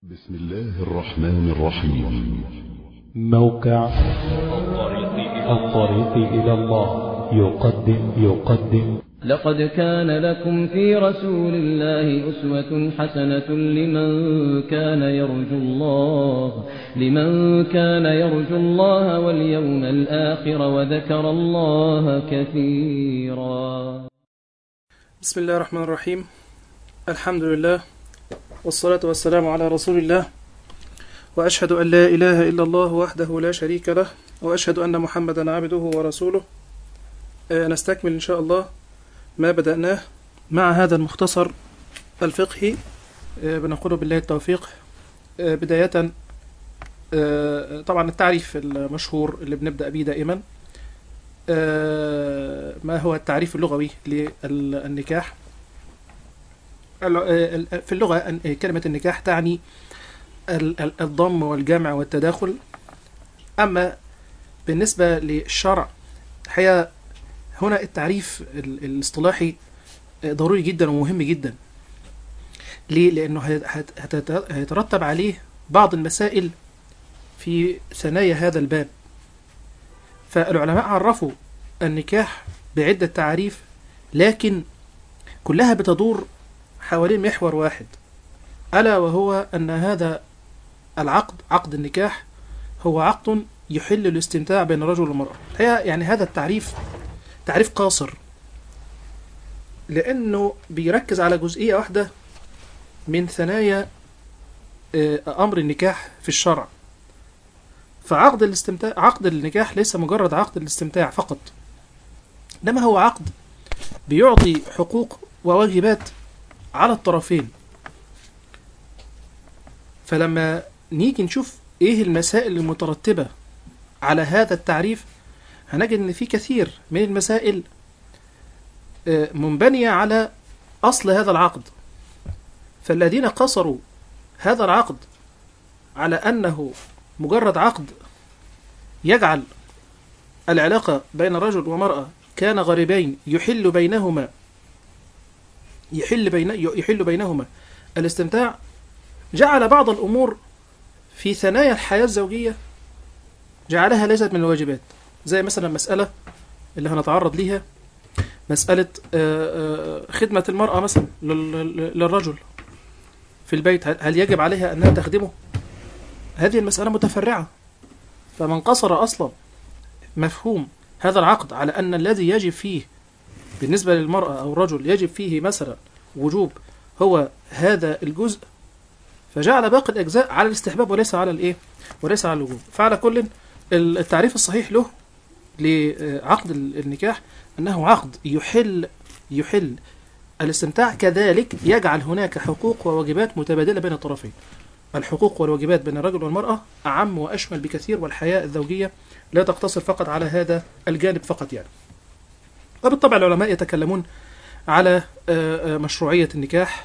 بسم الله الرحمن الرحيم موقع الطريق إلى الله يقدم يقدم لقد كان لكم في رسول الله أسوة حسنة لمن كان يرجو الله لمن كان يرجو الله واليوم الآخر وذكر الله كثيرا بسم الله الرحمن الرحيم الحمد لله والصلاة والسلام على رسول الله وأشهد أن لا إله إلا الله وحده لا شريك له وأشهد أن محمدا عبده ورسوله آه، نستكمل إن شاء الله ما بدأناه مع هذا المختصر الفقهي آه، بنقول بالله التوفيق آه، بداية آه، طبعا التعريف المشهور اللي بنبدأ به دائما آه، ما هو التعريف اللغوي للنكاح ال- ال- في اللغة أن- كلمة النكاح تعني ال- ال- الضم والجمع والتداخل أما بالنسبة للشرع الحقيقة هنا التعريف ال- الاصطلاحي ضروري جدا ومهم جدا ليه؟ لأنه هت- هت- هتت- هيترتب عليه بعض المسائل في ثنايا هذا الباب فالعلماء عرفوا النكاح بعدة تعريف لكن كلها بتدور حوالين محور واحد ألا وهو أن هذا العقد عقد النكاح هو عقد يحل الاستمتاع بين الرجل والمرأة الحقيقة يعني هذا التعريف تعريف قاصر لأنه بيركز على جزئية واحدة من ثنايا آه، أمر النكاح في الشرع فعقد الاستمتاع عقد النكاح ليس مجرد عقد الاستمتاع فقط إنما هو عقد بيعطي حقوق وواجبات على الطرفين فلما نيجي نشوف ايه المسائل المترتبة على هذا التعريف هنجد ان في كثير من المسائل آه، منبنية على اصل هذا العقد فالذين قصروا هذا العقد على انه مجرد عقد يجعل العلاقة بين رجل ومرأة كان غريبين يحل بينهما يحل بين يحل بينهما الاستمتاع جعل بعض الأمور في ثنايا الحياة الزوجية جعلها ليست من الواجبات زي مثلا مسألة اللي هنتعرض ليها مسألة آه، آه، خدمة المرأة مثلا لل- لل- للرجل في البيت هل- هل يجب عليها أنها تخدمه؟ هذه المسألة متفرعة فمن قصر أصلا مفهوم هذا العقد على أن الذي يجب فيه بالنسبة للمرأة أو الرجل يجب فيه مثلا وجوب هو هذا الجزء فجعل باقي الأجزاء على الاستحباب وليس على الإيه؟ وليس على الوجوب فعلى كل التعريف الصحيح له لعقد النكاح أنه عقد يحل يحل الاستمتاع كذلك يجعل هناك حقوق وواجبات متبادلة بين الطرفين الحقوق والواجبات بين الرجل والمرأة أعم وأشمل بكثير والحياة الزوجية لا تقتصر فقط على هذا الجانب فقط يعني وبالطبع العلماء يتكلمون على آه، آه، مشروعية النكاح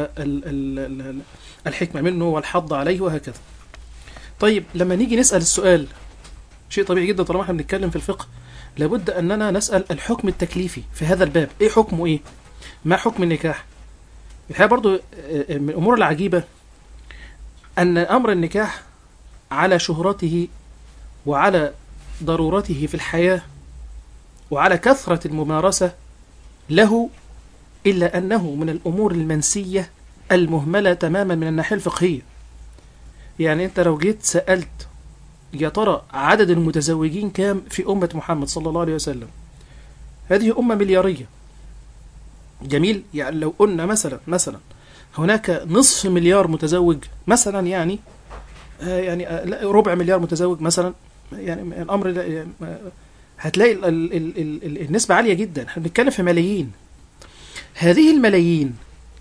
والحكمة منه والحض عليه وهكذا طيب لما نيجي نسأل السؤال شيء طبيعي جدا طالما احنا بنتكلم في الفقه لابد أننا نسأل الحكم التكليفي في هذا الباب إيه حكمه إيه ما حكم النكاح الحقيقة برضو آه، آه، من الأمور العجيبة أن أمر النكاح على شهرته وعلى ضرورته في الحياة وعلى كثرة الممارسة له إلا أنه من الأمور المنسية المهملة تماما من الناحية الفقهية يعني أنت لو جيت سألت يا ترى عدد المتزوجين كام في أمة محمد صلى الله عليه وسلم هذه أمة مليارية جميل يعني لو قلنا مثلا مثلا هناك نصف مليار متزوج مثلا يعني آه يعني آه لا، ربع مليار متزوج مثلا يعني الأمر لا- يعني آه، هتلاقي ال ال ال ال ال النسبة عالية جدا احنا بنتكلم في ملايين هذه الملايين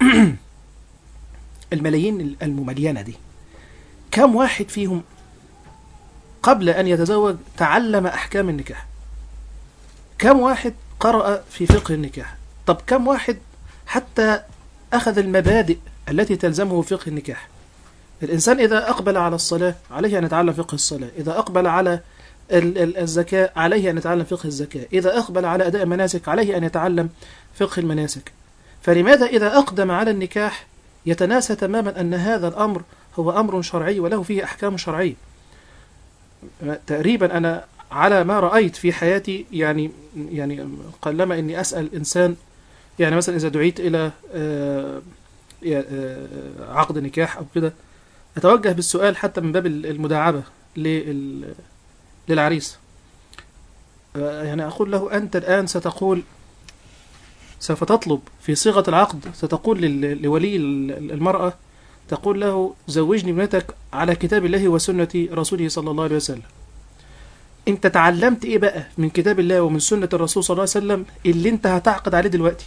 الملايين المملينة دي كم واحد فيهم قبل أن يتزوج تعلم أحكام النكاح كم واحد قرأ في فقه النكاح طب كم واحد حتى أخذ المبادئ التي تلزمه فقه النكاح الإنسان إذا أقبل على الصلاة عليه أن يتعلم فقه الصلاة إذا أقبل على ال- ال- الزكاة عليه أن يتعلم فقه الزكاة إذا أقبل على أداء المناسك عليه أن يتعلم فقه المناسك فلماذا إذا أقدم على النكاح يتناسى تماما أن هذا الأمر هو أمر شرعي وله فيه أحكام شرعية تقريبا أنا على ما رأيت في حياتي يعني يعني قلما إني أسأل إنسان يعني مثلا إذا دعيت إلى آه، يا- آه، عقد نكاح أو كده أتوجه بالسؤال حتى من باب المداعبة لل- للعريس آه، يعني أقول له أنت الآن ستقول سوف تطلب في صيغة العقد ستقول لل- لولي ال- المرأة تقول له زوجني ابنتك على كتاب الله وسنة رسوله صلى الله عليه وسلم انت تعلمت ايه بقى من كتاب الله ومن سنة الرسول صلى الله عليه وسلم اللي انت هتعقد عليه دلوقتي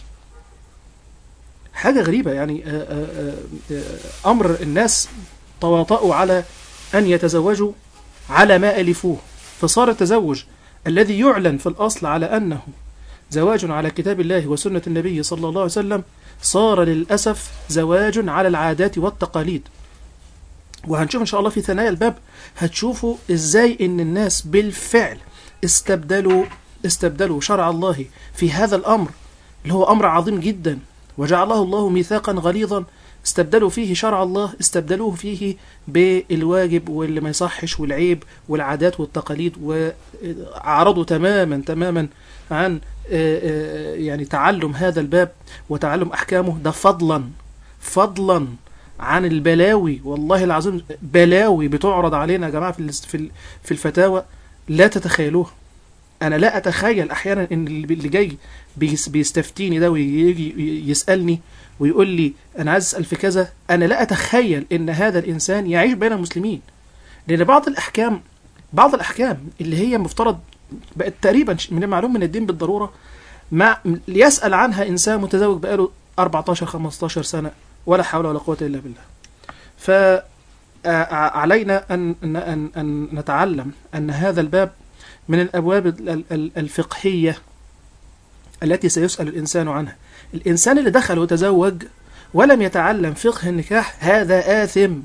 حاجة غريبة يعني آه، آه، آه، أمر الناس تواطؤوا على أن يتزوجوا على ما ألفوه فصار التزوج الذي يعلن في الأصل على أنه زواج على كتاب الله وسنة النبي صلى الله عليه وسلم صار للأسف زواج على العادات والتقاليد وهنشوف إن شاء الله في ثنايا الباب هتشوفوا إزاي إن الناس بالفعل استبدلوا استبدلوا شرع الله في هذا الأمر اللي هو أمر عظيم جدا وجعله الله ميثاقا غليظا استبدلوا فيه شرع الله استبدلوه فيه بالواجب واللي ما يصحش والعيب والعادات والتقاليد وعرضوا تماما تماما عن آه، آه، يعني تعلم هذا الباب وتعلم أحكامه ده فضلا فضلا عن البلاوي والله العظيم بلاوي بتعرض علينا يا جماعة في الاست- في ال- في الفتاوى لا تتخيلوها انا لا اتخيل احيانا ان اللي اللي جاي بيس- بيستفتيني ده ويجي يسالني ويقول لي انا عايز اسال في كذا انا لا اتخيل ان هذا الانسان يعيش بين المسلمين لان بعض الاحكام بعض الاحكام اللي هي مفترض بقت تقريبا ش- من المعلوم من الدين بالضروره ما يسال عنها انسان متزوج بقاله 14 15 سنه ولا حول ولا قوه الا بالله ف آه، علينا أن, أن, أن, أن نتعلم أن هذا الباب من الأبواب ال- ال- الفقهية التي سيسأل الإنسان عنها الإنسان اللي دخل وتزوج ولم يتعلم فقه النكاح هذا آثم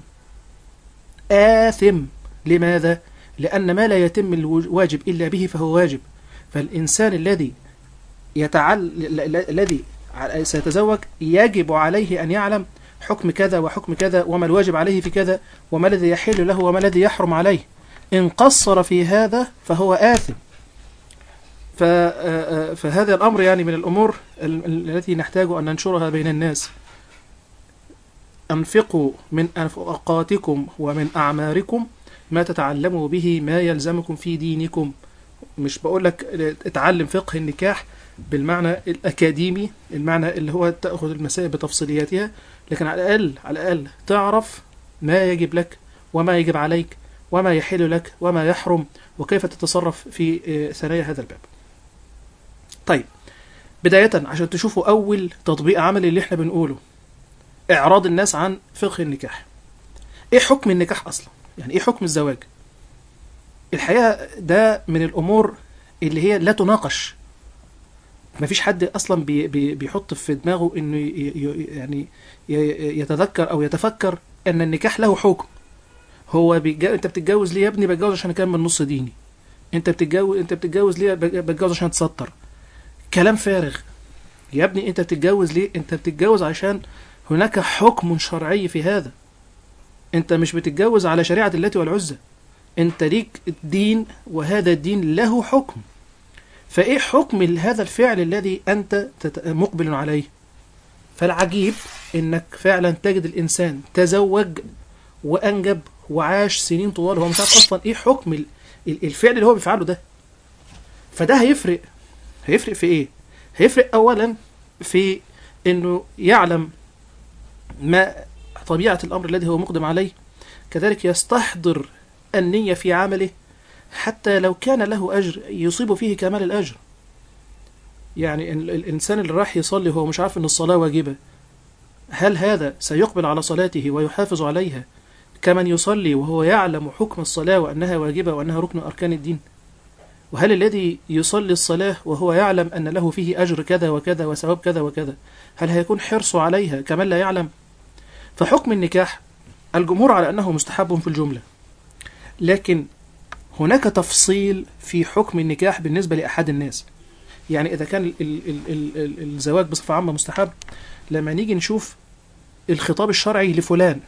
آثم لماذا؟ لأن ما لا يتم الواجب إلا به فهو واجب فالإنسان الذي يتعل ال- ال- الذي ع- سيتزوج يجب عليه أن يعلم حكم كذا وحكم كذا وما الواجب عليه في كذا وما الذي يحل له وما الذي يحرم عليه إن قصر في هذا فهو آثم ف- آه، آه، فهذا الأمر يعني من الأمور ال- ال- التي نحتاج أن ننشرها بين الناس أنفقوا من أنفقاتكم ومن أعماركم ما تتعلموا به ما يلزمكم في دينكم مش بقول لك اتعلم فقه النكاح بالمعنى الأكاديمي المعنى اللي هو تأخذ المسائل بتفصيلياتها لكن على الأقل على الأقل تعرف ما يجب لك وما يجب عليك وما يحل لك وما يحرم وكيف تتصرف في آه، ثنايا هذا الباب طيب بداية عشان تشوفوا أول تطبيق عملي اللي احنا بنقوله إعراض الناس عن فقه النكاح إيه حكم النكاح أصلا يعني إيه حكم الزواج الحقيقة ده من الأمور اللي هي لا تناقش مفيش حد أصلا بي بي بيحط في دماغه إنه ي- ي- يعني ي- يتذكر أو يتفكر أن النكاح له حكم هو بيتجا... انت بتتجوز ليه يا ابني بتجوز عشان اكمل نص ديني انت بتتجوز انت بتتجوز ليه بج- بتجوز عشان اتستر كلام فارغ يا ابني انت بتتجوز ليه انت بتتجوز عشان هناك حكم شرعي في هذا انت مش بتتجوز على شريعة اللاتي والعزى انت ليك الدين وهذا الدين له حكم فايه حكم هذا الفعل الذي انت تت- مقبل عليه فالعجيب انك فعلا تجد الانسان تزوج وانجب وعاش سنين طوال هو مش عارف اصلا ايه حكم ال- ال- الفعل اللي هو بيفعله ده فده هيفرق هيفرق في ايه هيفرق اولا في انه يعلم ما طبيعة الامر الذي هو مقدم عليه كذلك يستحضر النية في عمله حتى لو كان له اجر يصيب فيه كمال الاجر يعني ال- الانسان اللي راح يصلي هو مش عارف ان الصلاة واجبة هل هذا سيقبل على صلاته ويحافظ عليها كمن يصلي وهو يعلم حكم الصلاة وأنها واجبة وأنها ركن أركان الدين وهل الذي يصلي الصلاة وهو يعلم أن له فيه أجر كذا وكذا وثواب كذا وكذا هل هيكون حرصه عليها كمن لا يعلم فحكم النكاح الجمهور على أنه مستحب في الجملة لكن هناك تفصيل في حكم النكاح بالنسبة لأحد الناس يعني إذا كان ال ال ال ال ال الزواج بصفة عامة مستحب لما نيجي نشوف الخطاب الشرعي لفلان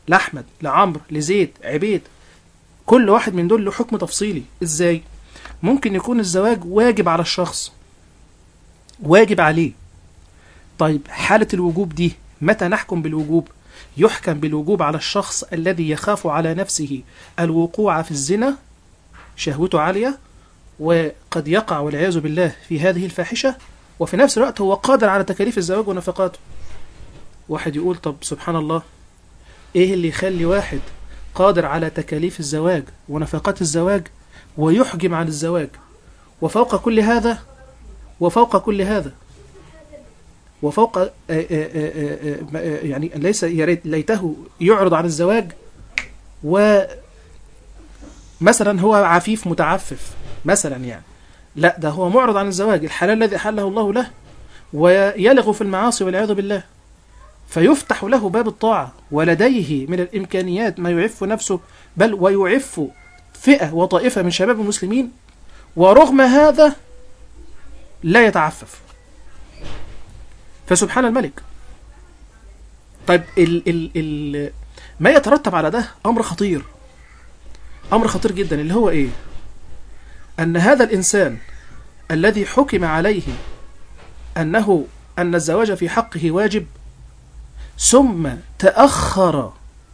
لأحمد لعمرو لزيد عبيد كل واحد من دول له حكم تفصيلي ازاي ممكن يكون الزواج واجب على الشخص واجب عليه طيب حالة الوجوب دي متى نحكم بالوجوب يحكم بالوجوب على الشخص الذي يخاف على نفسه الوقوع في الزنا شهوته عالية وقد يقع والعياذ بالله في هذه الفاحشة وفي نفس الوقت هو قادر على تكاليف الزواج ونفقاته واحد يقول طب سبحان الله ايه اللي يخلي واحد قادر على تكاليف الزواج ونفقات الزواج ويحجم عن الزواج وفوق كل هذا وفوق كل هذا وفوق آه، آه، آه، آه، آه، يعني ليس يا ريت ليته يعرض عن الزواج و مثلا هو عفيف متعفف مثلا يعني لا ده هو معرض عن الزواج الحلال الذي أحله الله له ويلغ في المعاصي والعياذ بالله فيفتح له باب الطاعة ولديه من الإمكانيات ما يعف نفسه بل ويعف فئة وطائفة من شباب المسلمين ورغم هذا لا يتعفف فسبحان الملك طيب ال ال ال ما يترتب على ده أمر خطير أمر خطير جدا اللي هو إيه أن هذا الإنسان الذي حكم عليه أنه أن الزواج في حقه واجب ثم تأخر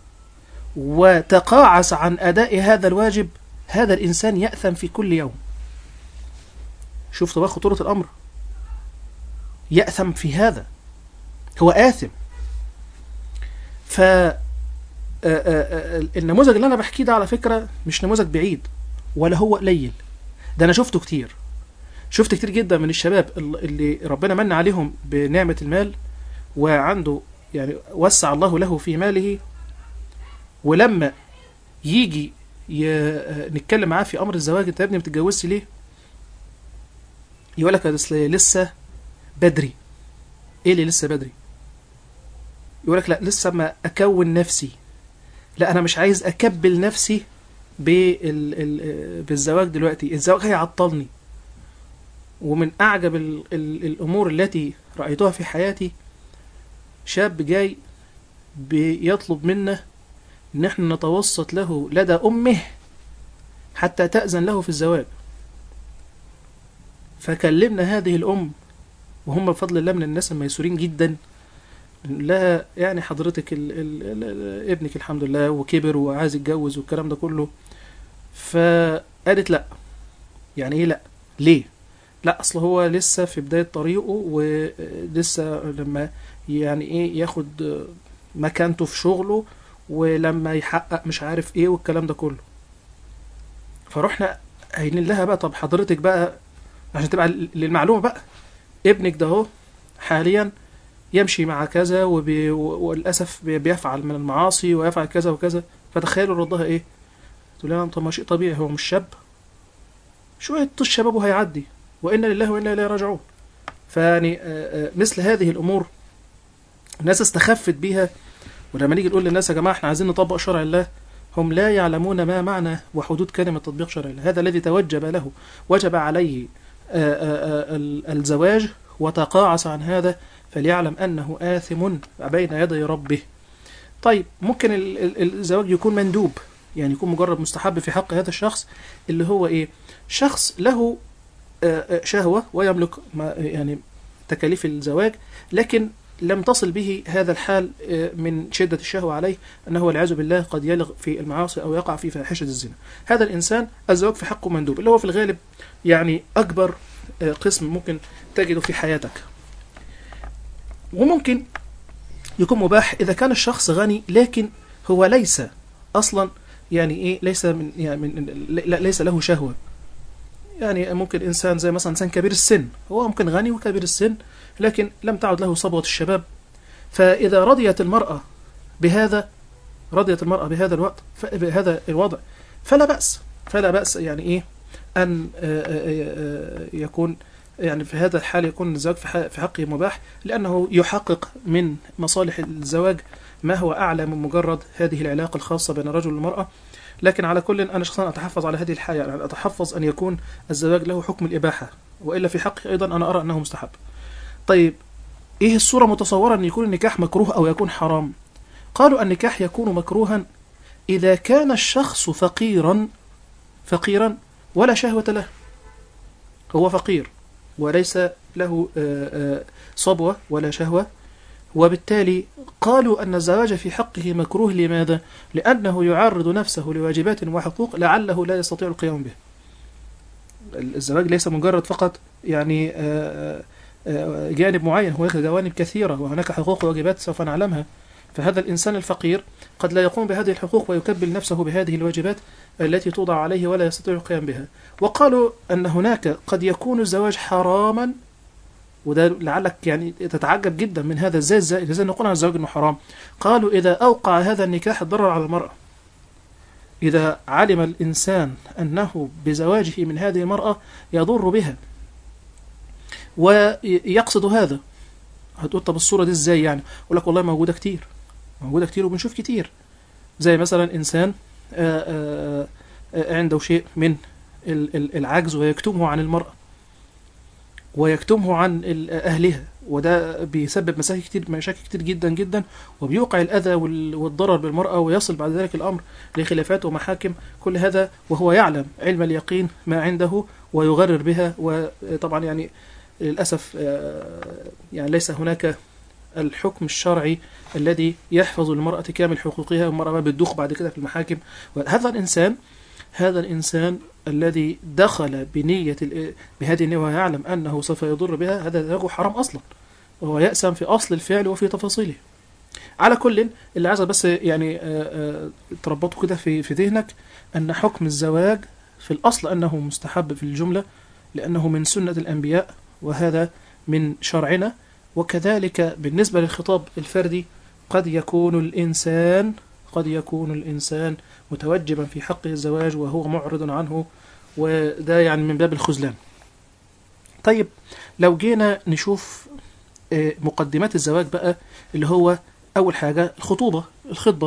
وتقاعس عن أداء هذا الواجب هذا الإنسان يأثم في كل يوم شفت بقى خطورة الأمر يأثم في هذا هو آثم ف آه، آه، آه، النموذج اللي أنا بحكيه ده على فكرة مش نموذج بعيد ولا هو قليل ده أنا شفته كتير شفت كتير جدا من الشباب اللي ربنا من عليهم بنعمة المال وعنده يعني وسع الله له في ماله ولما يجي ي... نتكلم معاه في امر الزواج انت يا ابني ما بتتجوزش ليه؟ يقول لك اصل لسه بدري ايه اللي لسه بدري؟ يقول لك لا لسه ما اكون نفسي لا انا مش عايز اكبل نفسي بال... ال... بالزواج دلوقتي الزواج هيعطلني ومن اعجب ال... ال... الامور التي رايتها في حياتي شاب جاي بيطلب منا ان احنا نتوسط له لدى امه حتى تأذن له في الزواج فكلمنا هذه الام وهم بفضل الله من الناس الميسورين جدا لها يعني حضرتك ال ال ال ابنك الحمد لله وكبر وعايز يتجوز والكلام ده كله فقالت لا يعني ايه لا ليه لا اصل هو لسه في بدايه طريقه ولسه لما يعني ايه ياخد مكانته في شغله ولما يحقق مش عارف ايه والكلام ده كله فروحنا قايلين لها بقى طب حضرتك بقى عشان تبقى للمعلومه بقى ابنك ده اهو حاليا يمشي مع كذا وبي وللاسف بي- بيفعل من المعاصي ويفعل كذا وكذا فتخيلوا ردها ايه تقول لها طب ما شيء طبيعي هو مش شاب شويه طش شبابه هيعدي وانا لله وانا اليه راجعون فيعني آه، آه، مثل هذه الامور الناس استخفت بيها ولما نيجي نقول للناس يا جماعه احنا عايزين نطبق شرع الله هم لا يعلمون ما معنى وحدود كلمه تطبيق شرع الله هذا الذي توجب له وجب عليه آه، آه، آه، ال- الزواج وتقاعس عن هذا فليعلم انه آثم بين يدي ربه طيب ممكن ال- ال- الزواج يكون مندوب يعني يكون مجرد مستحب في حق هذا الشخص اللي هو ايه شخص له آه، آه، شهوة ويملك ما- يعني تكاليف الزواج لكن لم تصل به هذا الحال آه، من شدة الشهوة عليه أنه والعياذ بالله قد يلغ في المعاصي أو يقع في فاحشة الزنا هذا الإنسان الزواج في حقه مندوب اللي هو في الغالب يعني أكبر آه، قسم ممكن تجده في حياتك وممكن يكون مباح إذا كان الشخص غني لكن هو ليس أصلا يعني إيه ليس من يعني من لا- ليس له شهوة يعني ممكن إنسان زي مثلا إنسان كبير السن هو ممكن غني وكبير السن لكن لم تعد له صبوة الشباب فإذا رضيت المرأة بهذا رضيت المرأة بهذا الوقت ف- بهذا الوضع فلا بأس فلا بأس يعني إيه أن آه، آه، آه، يكون يعني في هذا الحال يكون الزواج في ح- في حقه مباح لأنه يحقق من مصالح الزواج ما هو أعلى من مجرد هذه العلاقة الخاصة بين الرجل والمرأة لكن على كل أنا شخصيا أتحفظ على هذه الحالة يعني أتحفظ أن يكون الزواج له حكم الإباحة وإلا في حقه أيضا أنا أرى أنه مستحب طيب إيه الصورة متصورة أن يكون النكاح مكروه أو يكون حرام قالوا النكاح يكون مكروها إذا كان الشخص فقيرا فقيرا ولا شهوة له هو فقير وليس له آه، آه، صبوة ولا شهوة وبالتالي قالوا أن الزواج في حقه مكروه لماذا؟ لأنه يعرض نفسه لواجبات وحقوق لعله لا يستطيع القيام به الزواج ليس مجرد فقط يعني آه، آه، جانب معين هناك جوانب كثيرة وهناك حقوق وواجبات سوف نعلمها فهذا الإنسان الفقير قد لا يقوم بهذه الحقوق ويكبل نفسه بهذه الواجبات التي توضع عليه ولا يستطيع القيام بها وقالوا أن هناك قد يكون الزواج حراما وده لعلك يعني تتعجب جدا من هذا ازاي ازاي ازاي نقول عن الزواج انه حرام قالوا اذا اوقع هذا النكاح الضرر على المراه اذا علم الانسان انه بزواجه من هذه المراه يضر بها ويقصد هذا هتقول طب الصوره دي ازاي يعني اقول لك والله موجوده كتير موجوده كتير وبنشوف كتير زي مثلا انسان آه، آه، آه، عنده شيء من ال- ال- العجز ويكتمه عن المراه ويكتمه عن ال- أهلها وده بيسبب مشاكل كتير مشاكل كتير جدا جدا وبيوقع الأذى وال- والضرر بالمرأة ويصل بعد ذلك الأمر لخلافات ومحاكم كل هذا وهو يعلم علم اليقين ما عنده ويغرر بها وطبعا يعني للأسف آه، يعني ليس هناك الحكم الشرعي الذي يحفظ للمرأة كامل حقوقها والمرأة ما بتدوخ بعد كده في المحاكم وهذا الإنسان هذا الإنسان الذي دخل بنية ال- بهذه النية ويعلم أنه سوف يضر بها هذا زواجه حرام أصلا وهو يأسم في أصل الفعل وفي تفاصيله على كل اللي عايز بس يعني آه، آه، تربطه كده في في ذهنك أن حكم الزواج في الأصل أنه مستحب في الجملة لأنه من سنة الأنبياء وهذا من شرعنا وكذلك بالنسبة للخطاب الفردي قد يكون الإنسان قد يكون الإنسان متوجبا في حقه الزواج وهو معرض عنه وده يعني من باب الخذلان طيب لو جينا نشوف آه، مقدمات الزواج بقى اللي هو أول حاجة الخطوبة الخطبة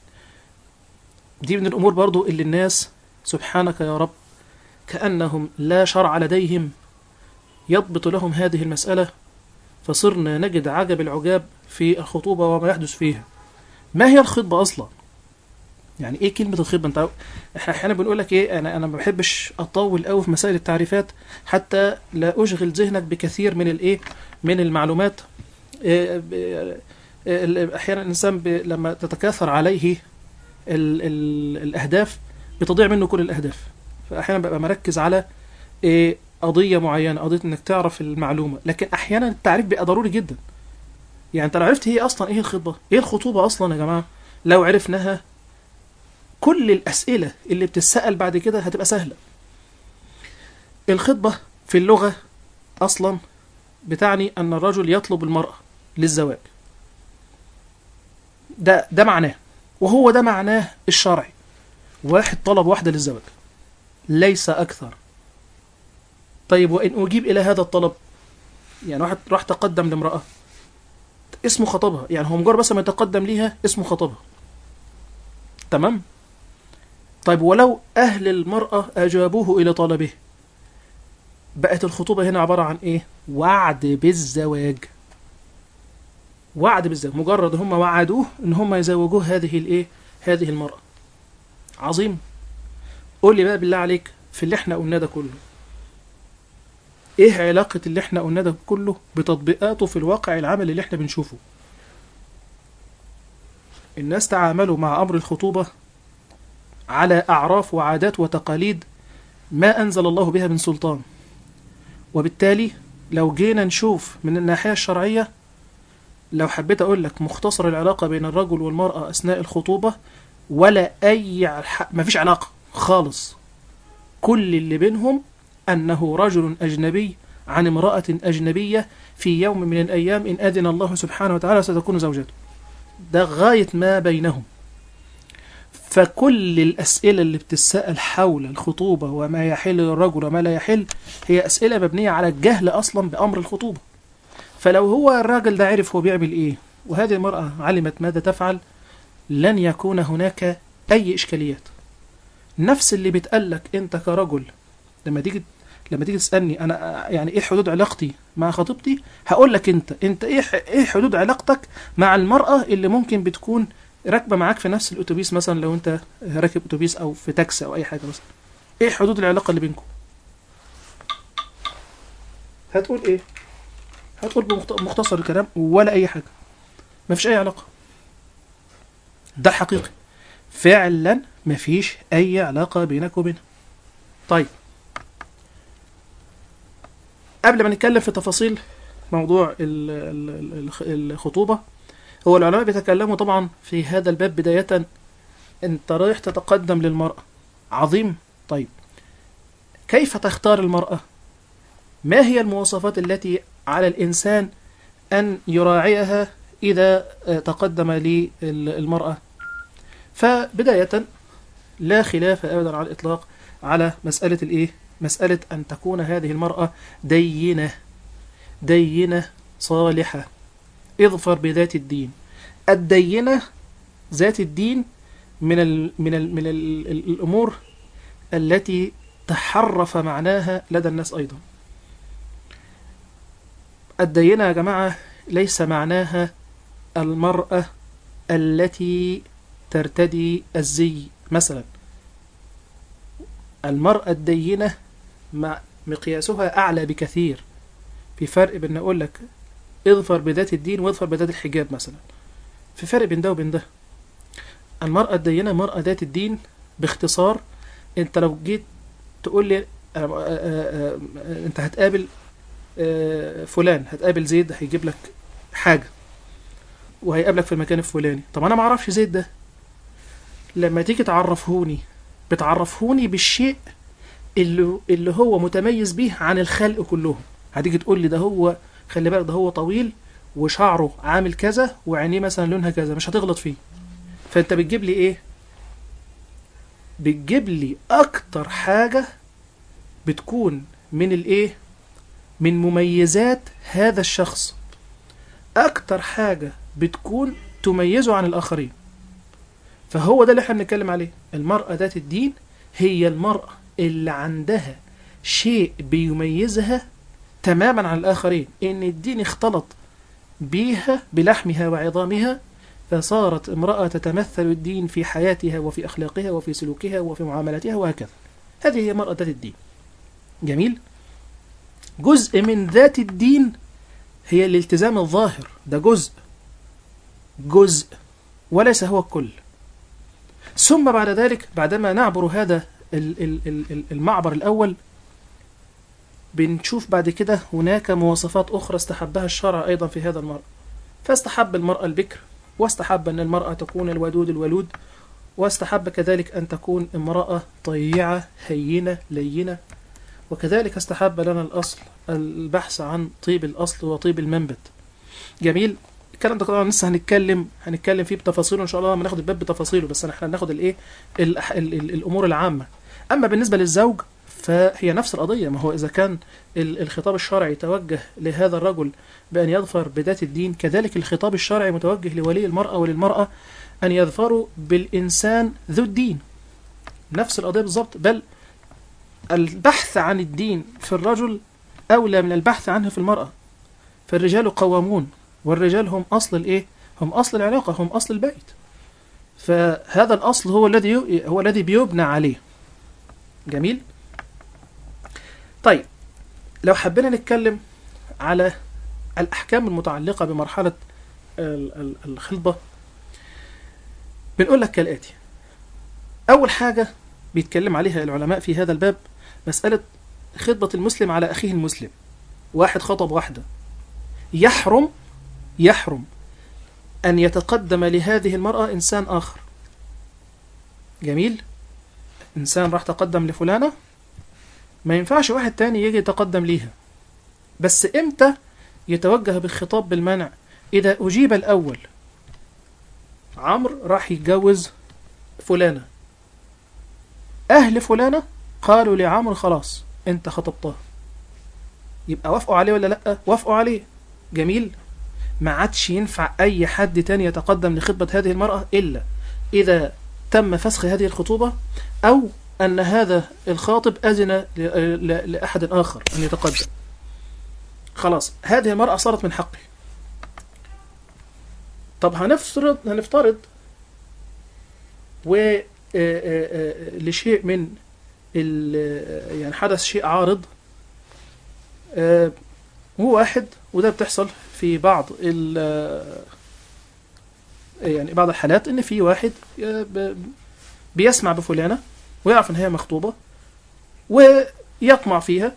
دي من الأمور برضو اللي الناس سبحانك يا رب كأنهم لا شرع لديهم يضبط لهم هذه المسألة فصرنا نجد عجب العجاب في الخطوبة وما يحدث فيها ما هي الخطبة أصلا يعني ايه كلمة الخطبة انت احنا احيانا بنقول لك ايه انا انا ما بحبش اطول قوي في مسائل التعريفات حتى لا اشغل ذهنك بكثير من الايه من المعلومات إيه ب- إيه احيانا الانسان ب- لما تتكاثر عليه ال ال الاهداف بتضيع منه كل الاهداف فاحيانا ببقى مركز على إيه قضية معينة قضية انك تعرف المعلومة لكن احيانا التعريف بيبقى ضروري جدا يعني انت لو عرفت هي اصلا ايه الخطبة ايه الخطوبة اصلا يا جماعة لو عرفناها كل الأسئلة اللي بتتسأل بعد كده هتبقى سهلة الخطبة في اللغة أصلا بتعني أن الرجل يطلب المرأة للزواج ده ده معناه وهو ده معناه الشرعي واحد طلب واحدة للزواج ليس أكثر طيب وإن أجيب إلى هذا الطلب يعني واحد راح تقدم لامرأة اسمه خطبها يعني هو مجرد بس ما يتقدم ليها اسمه خطبها تمام طيب ولو أهل المرأة أجابوه إلى طلبه بقت الخطوبة هنا عبارة عن إيه؟ وعد بالزواج وعد بالزواج مجرد هم وعدوه إن هم يزوجوه هذه الإيه؟ هذه المرأة عظيم قول لي بقى بالله عليك في اللي احنا قلناه ده كله ايه علاقة اللي احنا قلناه ده كله بتطبيقاته في الواقع العملي اللي احنا بنشوفه الناس تعاملوا مع أمر الخطوبة على أعراف وعادات وتقاليد ما أنزل الله بها من سلطان وبالتالي لو جينا نشوف من الناحية الشرعية لو حبيت أقول لك مختصر العلاقة بين الرجل والمرأة أثناء الخطوبة ولا أي ع- مفيش علاقة خالص كل اللي بينهم أنه رجل أجنبي عن امرأة أجنبية في يوم من الأيام إن أذن الله سبحانه وتعالى ستكون زوجته ده غاية ما بينهم فكل الأسئلة اللي بتسأل حول الخطوبة وما يحل للرجل وما لا يحل هي أسئلة مبنية على الجهل أصلا بأمر الخطوبة فلو هو الراجل ده عرف هو بيعمل إيه وهذه المرأة علمت ماذا تفعل لن يكون هناك أي إشكاليات نفس اللي بتقلك أنت كرجل لما تيجي لما تيجي تسالني انا يعني ايه حدود علاقتي مع خطيبتي هقول لك انت انت ايه ح- ايه حدود علاقتك مع المراه اللي ممكن بتكون راكبه معاك في نفس الاتوبيس مثلا لو انت راكب اتوبيس او في تاكسي او اي حاجه مثلا ايه حدود العلاقه اللي بينكم هتقول ايه هتقول بمخت- بمختصر الكلام ولا اي حاجه مفيش اي علاقه ده الحقيقي فعلا مفيش اي علاقه بينك وبينها طيب قبل ما نتكلم في تفاصيل موضوع ال- ال- ال- الخ- الخطوبه هو العلماء بيتكلموا طبعا في هذا الباب بدايه انت رايح تتقدم للمراه عظيم طيب كيف تختار المراه ما هي المواصفات التي على الانسان ان يراعيها اذا آه، تقدم للمراه فبدايه لا خلاف ابدا على الاطلاق على مساله الايه مساله ان تكون هذه المراه دينه دينه صالحه اظفر بذات الدين الدينه ذات الدين من ال من ال من ال ال الامور التي تحرف معناها لدى الناس ايضا الدينه يا جماعه ليس معناها المراه التي ترتدي الزي مثلا المرأة الدينة مع مقياسها أعلى بكثير في فرق بين أقول لك اظفر بذات الدين واظفر بذات الحجاب مثلا في فرق بين ده وبين ده المرأة الدينة مرأة ذات الدين باختصار انت لو جيت تقول لي آه، آه، آه، آه، انت هتقابل آه، فلان هتقابل زيد هيجيب لك حاجة وهيقابلك في المكان الفلاني طب انا ما اعرفش زيد ده لما تيجي تعرفهوني بتعرفهوني بالشيء اللي اللي هو متميز بيه عن الخلق كلهم هتيجي تقول لي ده هو خلي بالك ده هو طويل وشعره عامل كذا وعينيه مثلا لونها كذا مش هتغلط فيه فانت بتجيب لي ايه بتجيب لي اكتر حاجة بتكون من الايه من مميزات هذا الشخص اكتر حاجة بتكون تميزه عن الاخرين فهو ده اللي احنا بنتكلم عليه المرأة ذات الدين هي المرأة اللي عندها شيء بيميزها تماما عن الآخرين إن الدين اختلط بيها بلحمها وعظامها فصارت امرأة تتمثل الدين في حياتها وفي أخلاقها وفي سلوكها وفي معاملاتها وهكذا هذه هي مرأة ذات الدين جميل جزء من ذات الدين هي الالتزام الظاهر ده جزء جزء وليس هو الكل ثم بعد ذلك بعدما نعبر هذا ال- ال- ال- ال- المعبر الأول بنشوف بعد كده هناك مواصفات أخرى استحبها الشرع أيضا في هذا المرأة فاستحب المرأة البكر واستحب أن المرأة تكون الودود الولود واستحب كذلك أن تكون امرأة طيعة هينة لينة وكذلك استحب لنا الأصل البحث عن طيب الأصل وطيب المنبت جميل الكلام ده طبعا لسه هنتكلم هنتكلم فيه بتفاصيله ان شاء الله لما ناخد الباب بتفاصيله بس احنا هناخد الايه الأح- ال- ال- الامور العامه اما بالنسبه للزوج فهي نفس القضيه ما هو اذا كان ال- الخطاب الشرعي توجه لهذا الرجل بان يظفر بذات الدين كذلك الخطاب الشرعي متوجه لولي المراه وللمراه ان يظفروا بالانسان ذو الدين نفس القضيه بالظبط بل البحث عن الدين في الرجل اولى من البحث عنه في المراه فالرجال قوامون والرجال هم اصل الايه هم اصل العلاقه هم اصل البيت فهذا الاصل هو الذي ي- هو الذي بيبنى عليه جميل طيب لو حبينا نتكلم على الاحكام المتعلقه بمرحله ال- ال- الخطبه بنقول لك كالاتي اول حاجه بيتكلم عليها العلماء في هذا الباب مساله خطبه المسلم على اخيه المسلم واحد خطب واحده يحرم يحرم أن يتقدم لهذه المرأة إنسان آخر جميل إنسان راح تقدم لفلانة ما ينفعش واحد تاني يجي يتقدم ليها بس إمتى يتوجه بالخطاب بالمنع إذا أجيب الأول عمرو راح يتجوز فلانة أهل فلانة قالوا لعمرو خلاص أنت خطبتها يبقى وافقوا عليه ولا لأ وافقوا عليه جميل ما عادش ينفع أي حد تاني يتقدم لخطبة هذه المرأة إلا إذا تم فسخ هذه الخطوبة أو أن هذا الخاطب أذن ل- ل- لأحد آخر أن يتقدم خلاص هذه المرأة صارت من حقه طب هنفترض هنفترض و آه، آه، آه، لشيء من ال- يعني حدث شيء عارض آه، هو واحد وده بتحصل في بعض ال يعني بعض الحالات ان في واحد آه، ب- بيسمع بفلانه ويعرف ان هي مخطوبه ويطمع فيها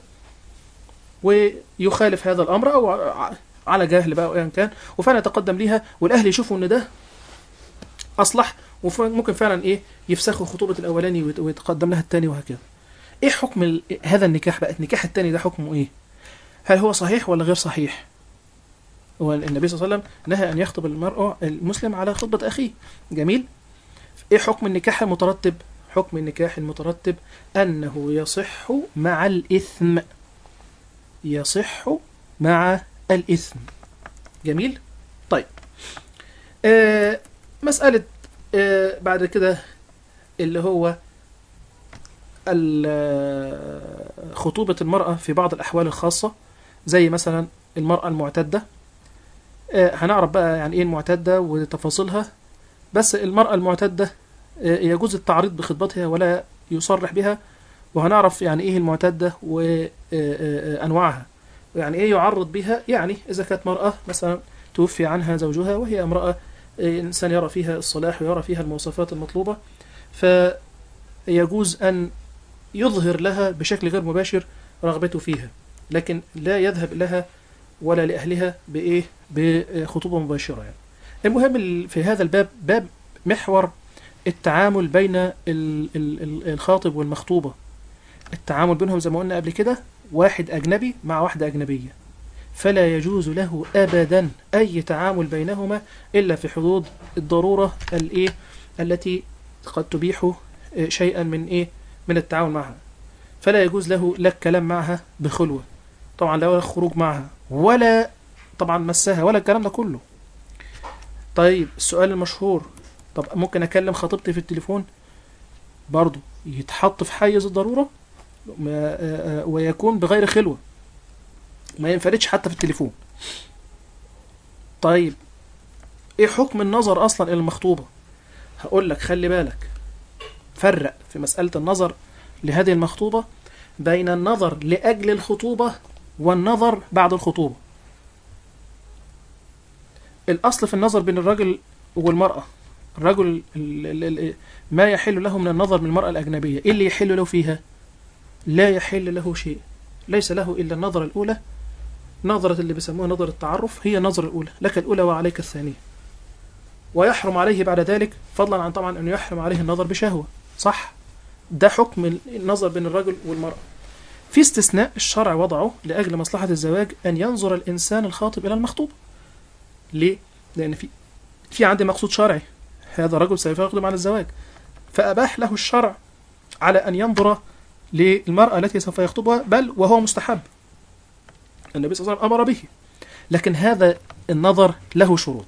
ويخالف هذا الامر او ع- على جهل بقى او ايا كان وفعلا يتقدم ليها والاهل يشوفوا ان ده اصلح وممكن فعلا ايه يفسخوا خطوبه الاولاني ويت- ويتقدم لها الثاني وهكذا ايه حكم ال- هذا النكاح بقى النكاح الثاني ده حكمه ايه هل هو صحيح ولا غير صحيح هو النبي صلى الله عليه وسلم نهى ان يخطب المرء المسلم على خطبه اخيه جميل ايه حكم النكاح المترتب حكم النكاح المترتب انه يصح مع الاثم يصح مع الاثم جميل طيب آه مساله آه بعد كده اللي هو ال- آه، خطوبة المرأة في بعض الأحوال الخاصة زي مثلا المرأة المعتدة آه، هنعرف بقى يعني إيه المعتدة وتفاصيلها بس المرأة المعتدة آه، يجوز التعريض بخطبتها ولا يصرح بها وهنعرف يعني إيه المعتدة وأنواعها يعني إيه يعرض بها يعني إذا كانت مرأة مثلا توفي عنها زوجها وهي امرأة آه، إنسان يرى فيها الصلاح ويرى فيها المواصفات المطلوبة فيجوز أن يظهر لها بشكل غير مباشر رغبته فيها لكن لا يذهب لها ولا لأهلها بإيه بخطوبة مباشرة يعني. المهم ال- في هذا الباب باب محور التعامل بين ال- ال- ال- الخاطب والمخطوبة التعامل بينهم زي ما قلنا قبل كده واحد أجنبي مع واحدة أجنبية فلا يجوز له أبدا أي تعامل بينهما إلا في حدود الضرورة الإيه التي قد تبيح آه، شيئا من إيه من التعاون معها فلا يجوز له لا الكلام معها بخلوة طبعا لا ولا الخروج معها ولا طبعا مسها ولا الكلام ده كله طيب السؤال المشهور طب ممكن اكلم خطيبتي في التليفون برضو يتحط في حيز الضرورة ما- آه، آه، ويكون بغير خلوة ما ينفردش حتى في التليفون طيب ايه حكم النظر اصلا الى المخطوبة هقول لك خلي بالك فرق في مسألة النظر لهذه المخطوبة بين النظر لأجل الخطوبة والنظر بعد الخطوبة الأصل في النظر بين الرجل والمرأة الرجل ال- ال- ال- ما يحل له من النظر من المرأة الأجنبية إيه اللي يحل له فيها لا يحل له شيء ليس له إلا النظرة الأولى نظرة اللي بيسموها نظرة التعرف هي النظرة الأولى لك الأولى وعليك الثانية ويحرم عليه بعد ذلك فضلا عن طبعا أنه يحرم عليه النظر بشهوة صح ده حكم النظر بين الرجل والمرأة في استثناء الشرع وضعه لأجل مصلحة الزواج أن ينظر الإنسان الخاطب إلى المخطوبة ليه؟ لأن في في عندي مقصود شرعي هذا الرجل سوف يقدم على الزواج فأباح له الشرع على أن ينظر للمرأة التي سوف يخطبها بل وهو مستحب النبي صلى الله عليه وسلم أمر به لكن هذا النظر له شروط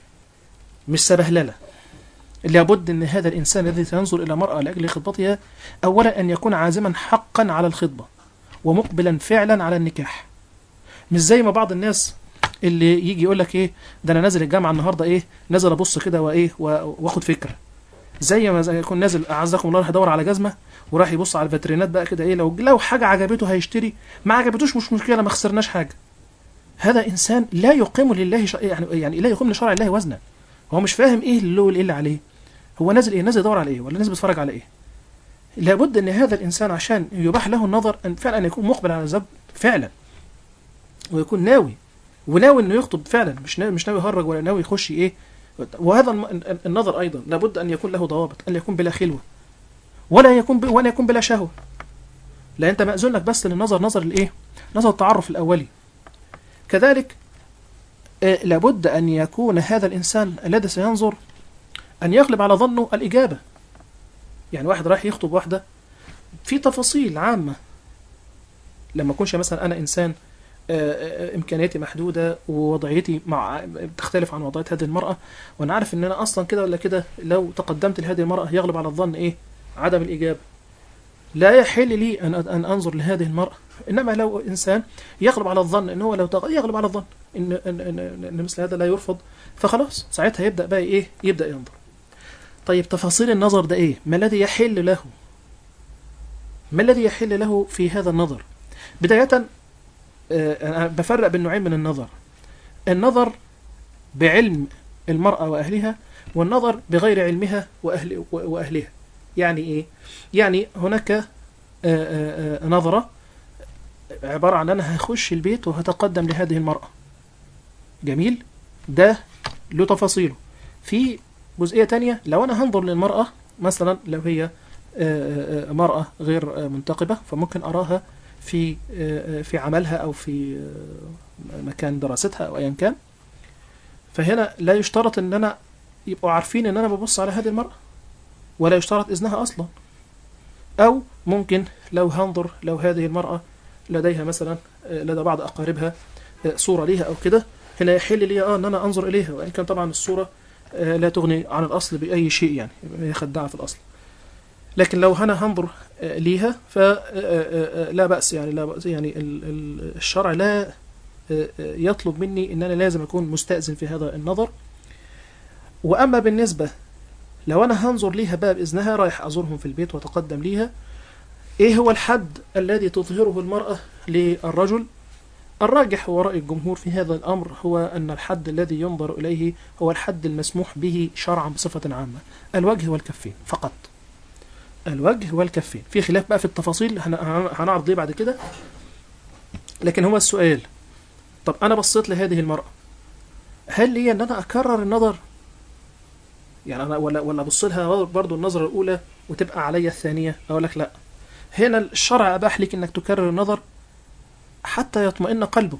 مش سبهللة لابد ان هذا الانسان الذي سينظر الى مرأة لاجل خطبتها اولا ان يكون عازما حقا على الخطبة ومقبلا فعلا على النكاح مش زي ما بعض الناس اللي يجي يقول لك ايه ده انا نازل الجامعه النهارده ايه نازل ابص كده وايه و- واخد فكره زي ما زي يكون نازل اعزكم الله راح يدور على جزمه وراح يبص على الفاترينات بقى كده ايه لو لو حاجه عجبته هيشتري ما عجبتوش مش مشكله ما خسرناش حاجه هذا انسان لا يقيم لله ش... يعني يعني لا يقيم لشرع الله وزنا هو مش فاهم ايه اللي له وايه اللي عليه هو نازل ايه نازل يدور على ايه ولا نازل بيتفرج على ايه لابد ان هذا الانسان عشان يباح له النظر ان فعلا أن يكون مقبل على الزواج فعلا ويكون ناوي وناوي انه يخطب فعلا مش ناوي مش ناوي يهرج ولا ناوي يخش ايه وهذا الم- النظر ايضا لابد ان يكون له ضوابط ان يكون بلا خلوه ولا يكون ب... ولا يكون بلا شهوه لا انت مأذون لك بس للنظر نظر الايه نظر التعرف الاولي كذلك آه، لابد ان يكون هذا الانسان الذي سينظر ان يغلب على ظنه الاجابه يعني واحد رايح يخطب واحده في تفاصيل عامه لما اكونش مثلا انا انسان آه، آه، امكانياتي محدوده ووضعيتي مع تختلف عن وضعيه هذه المراه وانا عارف ان انا اصلا كده ولا كده لو تقدمت لهذه المراه يغلب على الظن ايه عدم الاجابه لا يحل لي ان ان انظر لهذه المراه انما لو انسان يغلب على الظن ان هو لو تغ... يغلب على الظن ان ان ان, إن مثل هذا لا يرفض فخلاص ساعتها يبدا بقى ايه يبدا ينظر طيب تفاصيل النظر ده ايه ما الذي يحل له ما الذي يحل له في هذا النظر بداية آه، أنا بفرق بين نوعين من النظر النظر بعلم المرأة وأهلها والنظر بغير علمها وأهل وأهلها يعني إيه؟ يعني هناك آه، آه، آه، نظرة عبارة عن أنا هخش البيت وهتقدم لهذه المرأة جميل ده له تفاصيله في جزئية تانية لو أنا هنظر للمرأة مثلا لو هي آه، آه، آه، مرأة غير آه، منتقبة فممكن أراها في آه، آه، في عملها أو في آه، مكان دراستها أو أيا كان فهنا لا يشترط ان انا يبقوا عارفين ان انا ببص على هذه المرأة ولا يشترط اذنها اصلا او ممكن لو هنظر لو هذه المرأة لديها مثلا آه، لدى بعض اقاربها آه، صورة ليها او كده هنا يحل لي اه ان انا انظر اليها وان كان طبعا الصورة آه، لا تغني عن الاصل باي شيء يعني هي خداعة في الاصل لكن لو انا هنظر آه، ليها فلا بأس يعني لا بأس يعني ال- ال- الشرع لا آه، آه، يطلب مني ان انا لازم اكون مستأذن في هذا النظر واما بالنسبة لو انا هنظر ليها بقى باذنها رايح ازورهم في البيت واتقدم ليها ايه هو الحد الذي تظهره المرأة للرجل الراجح وراء الجمهور في هذا الامر هو ان الحد الذي ينظر اليه هو الحد المسموح به شرعا بصفة عامة الوجه والكفين فقط الوجه والكفين في خلاف بقى في التفاصيل هن- هن- هنعرض ليه بعد كده لكن هو السؤال طب انا بصيت لهذه المرأة هل لي ان انا اكرر النظر يعني انا ولا ولا ابص لها برضه النظرة الاولى وتبقى عليا الثانية اقول لك لا هنا الشرع اباح لك انك تكرر النظر حتى يطمئن قلبك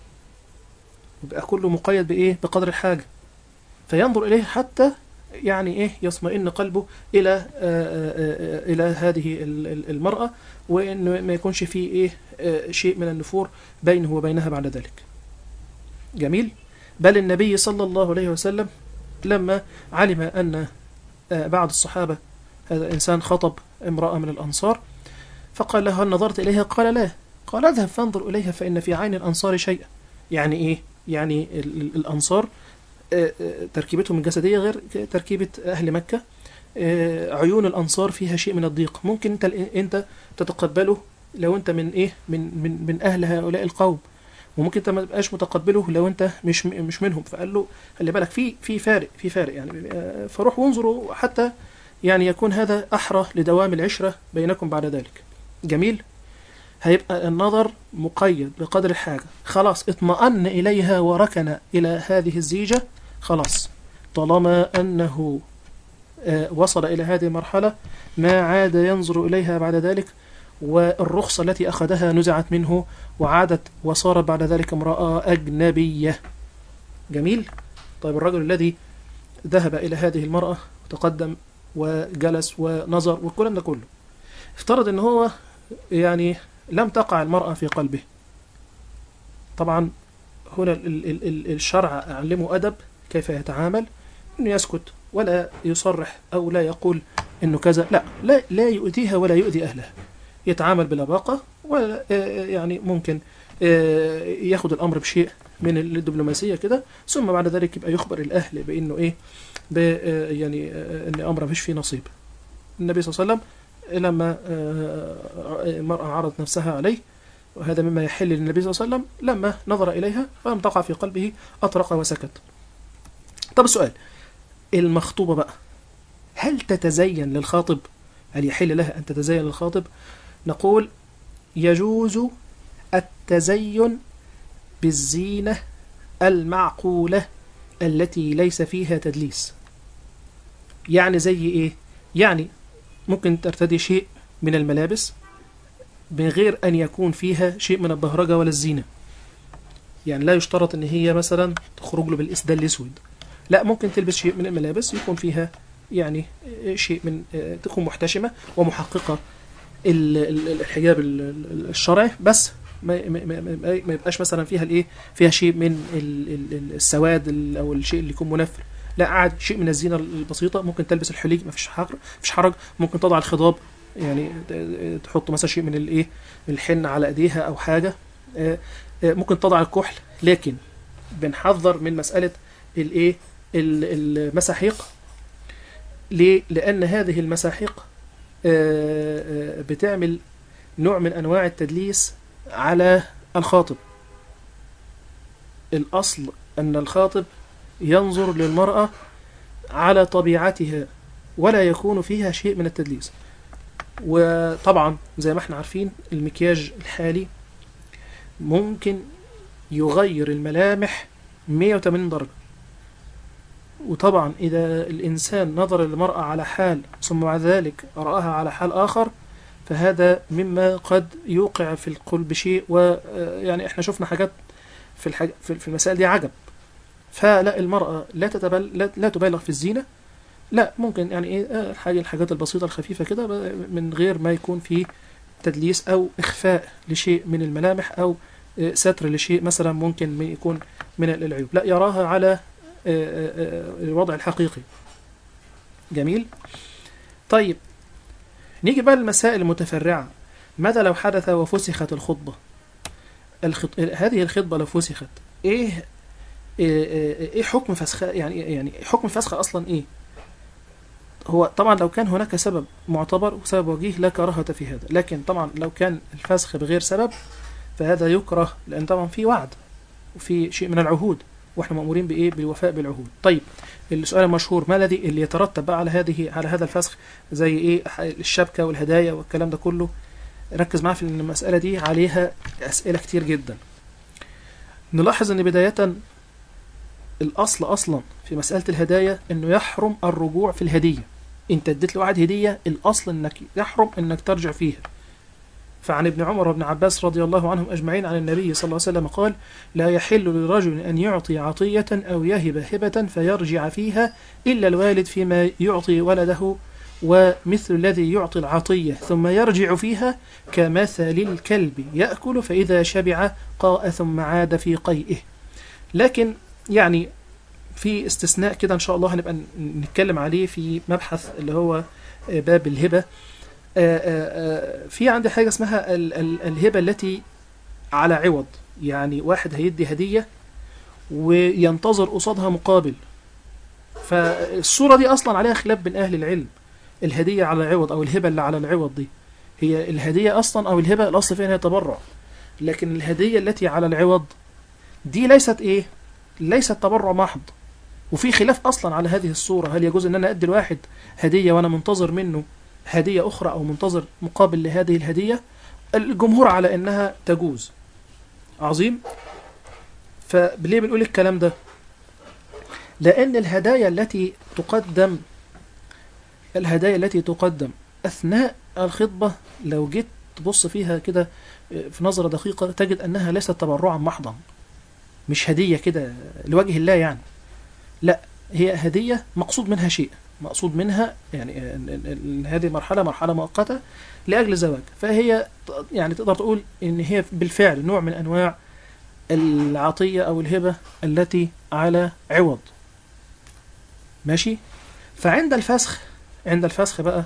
يبقى كله مقيد بايه بقدر الحاجة فينظر اليه حتى يعني ايه يطمئن قلبه الى آه، آه، آه، الى هذه ال- ال- المرأة وان ما يكونش فيه ايه آه، شيء من النفور بينه وبينها بعد ذلك جميل بل النبي صلى الله عليه وسلم لما علم أن آه، بعض الصحابة هذا الإنسان خطب امرأة من الأنصار فقال له هل نظرت إليها قال لا قال اذهب فانظر إليها فإن في عين الأنصار شيئا يعني إيه يعني ال- ال- الأنصار آه، آه، تركيبتهم الجسدية غير تركيبة أهل مكة آه، عيون الأنصار فيها شيء من الضيق ممكن أنت أنت تتقبله لو أنت من إيه من من من أهل هؤلاء القوم وممكن انت ما تبقاش متقبله لو انت مش مش منهم فقال له خلي بالك في في فارق في فارق يعني آه، فروح وانظروا حتى يعني يكون هذا احرى لدوام العشره بينكم بعد ذلك جميل هيبقى النظر مقيد بقدر الحاجه خلاص اطمأن اليها وركن الى هذه الزيجه خلاص طالما انه آه، وصل الى هذه المرحله ما عاد ينظر اليها بعد ذلك والرخصة التي أخذها نزعت منه وعادت وصار بعد ذلك امرأة أجنبية جميل طيب الرجل الذي ذهب إلى هذه المرأة وتقدم وجلس ونظر والكلام ده كله افترض ان هو يعني لم تقع المرأة في قلبه طبعا هنا ال- ال- ال- الشرع أعلمه أدب كيف يتعامل انه يسكت ولا يصرح او لا يقول انه كذا لا لا لا يؤذيها ولا يؤذي اهلها يتعامل بلباقة ولا آه، يعني ممكن آه، ياخد الأمر بشيء من الدبلوماسية كده ثم بعد ذلك يبقى يخبر الأهل بأنه إيه ب- آه، يعني آه، أن أمر مفيش فيه نصيب النبي صلى الله عليه وسلم لما آه، المرأة عرضت نفسها عليه وهذا مما يحل للنبي صلى الله عليه وسلم لما نظر إليها فلم تقع في قلبه أطرق وسكت طب السؤال المخطوبة بقى هل تتزين للخاطب هل يحل لها أن تتزين للخاطب نقول يجوز التزين بالزينة المعقولة التي ليس فيها تدليس يعني زي ايه يعني ممكن ترتدي شيء من الملابس من غير ان يكون فيها شيء من البهرجة ولا الزينة يعني لا يشترط ان هي مثلا تخرج له بالاسدال الاسود لا ممكن تلبس شيء من الملابس يكون فيها يعني شيء من تكون محتشمة ومحققة ال- ال- الحجاب ال- ال- الشرعي بس ما ما ما- ما ما يبقاش مثلا فيها الايه فيها شيء من ال- ال- ال- السواد ال- او الشيء اللي يكون منفر لا قاعد شيء من الزينه البسيطه ممكن تلبس الحليق ما فيش حرج فيش حرج ممكن تضع الخضاب يعني ت- تحط مثلا شيء من الايه من الحن على ايديها او حاجه آه، آه، ممكن تضع الكحل لكن بنحذر من مساله الايه ال- المساحيق ليه؟ لأن هذه المساحيق آه، آه، بتعمل نوع من أنواع التدليس على الخاطب الأصل أن الخاطب ينظر للمرأة على طبيعتها ولا يكون فيها شيء من التدليس وطبعا زي ما احنا عارفين المكياج الحالي ممكن يغير الملامح 180 درجة وطبعا إذا الإنسان نظر للمرأة على حال ثم بعد ذلك رآها على حال آخر فهذا مما قد يوقع في القلب شيء ويعني احنا شفنا حاجات في الحاج في في المسائل دي عجب فلا المرأة لا تتبل لا, لا تبالغ في الزينة لا ممكن يعني ايه آه، الحاجة الحاجات البسيطة الخفيفة كده ب- من غير ما يكون في تدليس أو إخفاء لشيء من الملامح أو آه، ستر لشيء مثلا ممكن من- يكون من العيوب لا يراها على آه، آه، آه، الوضع الحقيقي جميل طيب نيجي بقى للمسائل المتفرعة ماذا لو حدث وفسخت الخطبة الخط... هذه الخطبة لو فسخت ايه ايه, إيه إيه حكم فسخ يعني يعني حكم الفسخ اصلا ايه هو طبعا لو كان هناك سبب معتبر وسبب وجيه لا كراهة في هذا لكن طبعا لو كان الفسخ بغير سبب فهذا يكره لان طبعا في وعد وفي شيء من العهود واحنا مأمورين بايه بالوفاء بالعهود طيب السؤال المشهور ما الذي اللي يترتب بقى على هذه على هذا الفسخ زي ايه الشبكة والهدايا والكلام ده كله ركز معايا في إن المسألة دي عليها أسئلة كتير جدا نلاحظ أن بداية الأصل أصلا في مسألة الهدايا أنه يحرم الرجوع في الهدية أنت اديت لواحد هدية الأصل أنك يحرم أنك ترجع فيها فعن ابن عمر وابن عباس رضي الله عنهم أجمعين عن النبي صلى الله عليه وسلم قال لا يحل لرجل أن يعطي عطية أو يهب هبة فيرجع فيها إلا الوالد فيما يعطي ولده ومثل الذي يعطي العطية ثم يرجع فيها كمثل الكلب يأكل فإذا شبع قاء ثم عاد في قيئه لكن يعني في استثناء كده إن شاء الله هنبقى نتكلم عليه في مبحث اللي هو باب الهبة في عندي حاجة اسمها ال- ال- الهبة التي على عوض يعني واحد هيدي هدية وينتظر قصادها مقابل فالصورة دي أصلا عليها خلاف بين أهل العلم الهدية على العوض أو الهبة اللي على العوض دي هي الهدية أصلا أو الهبة الأصل فيها هي تبرع لكن الهدية التي على العوض دي ليست إيه ليست تبرع محض وفي خلاف أصلا على هذه الصورة هل يجوز أن أنا أدي الواحد هدية وأنا منتظر منه هدية أخرى أو منتظر مقابل لهذه الهدية الجمهور على أنها تجوز عظيم فليه بنقول الكلام ده لأن الهدايا التي تقدم الهدايا التي تقدم أثناء الخطبة لو جيت تبص فيها كده في نظرة دقيقة تجد أنها ليست تبرعا محضا مش هدية كده لوجه الله يعني لا هي هدية مقصود منها شيء مقصود منها يعني إن- إن- إن هذه مرحلة مرحلة مؤقتة لأجل زواج فهي ت- يعني تقدر تقول إن هي بالفعل نوع من أنواع العطية أو الهبة التي على عوض ماشي فعند الفسخ عند الفسخ بقى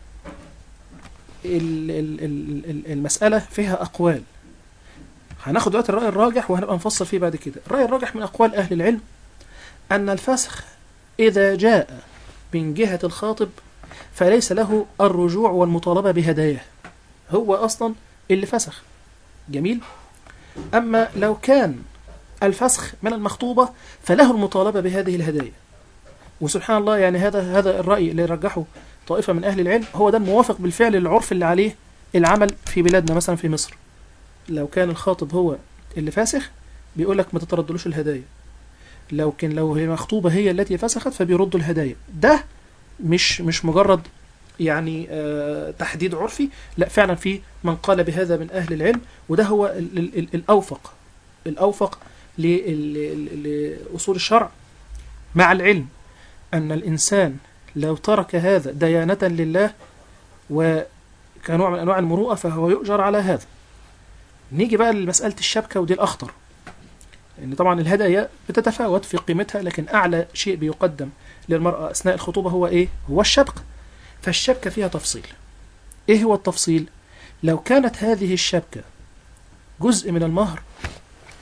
ال- ال- ال- ال- المسألة فيها أقوال هناخد دلوقتي الرأي الراجح وهنبقى نفصل فيه بعد كده الرأي الراجح من أقوال أهل العلم أن الفسخ إذا جاء من جهة الخاطب فليس له الرجوع والمطالبة بهداياه هو أصلا اللي فسخ جميل أما لو كان الفسخ من المخطوبة فله المطالبة بهذه الهدايا وسبحان الله يعني هذا هذا الرأي اللي رجحه طائفة من أهل العلم هو ده الموافق بالفعل للعرف اللي عليه العمل في بلادنا مثلا في مصر لو كان الخاطب هو اللي فاسخ بيقول لك ما تتردلوش الهدايا لو كان لو هي مخطوبة هي التي فسخت فبيردوا الهدايا ده مش مش مجرد يعني آه تحديد عرفي لا فعلا في من قال بهذا من أهل العلم وده هو ال ال ال الأوفق الأوفق لل- ل- لأصول الشرع مع العلم أن الإنسان لو ترك هذا ديانة لله وكنوع من أنواع المروءة فهو يؤجر على هذا نيجي بقى لمسألة الشبكة ودي الأخطر لأن طبعا الهدايا بتتفاوت في قيمتها لكن أعلى شيء بيقدم للمرأة أثناء الخطوبة هو إيه؟ هو الشبكة فالشبكة فيها تفصيل إيه هو التفصيل؟ لو كانت هذه الشبكة جزء من المهر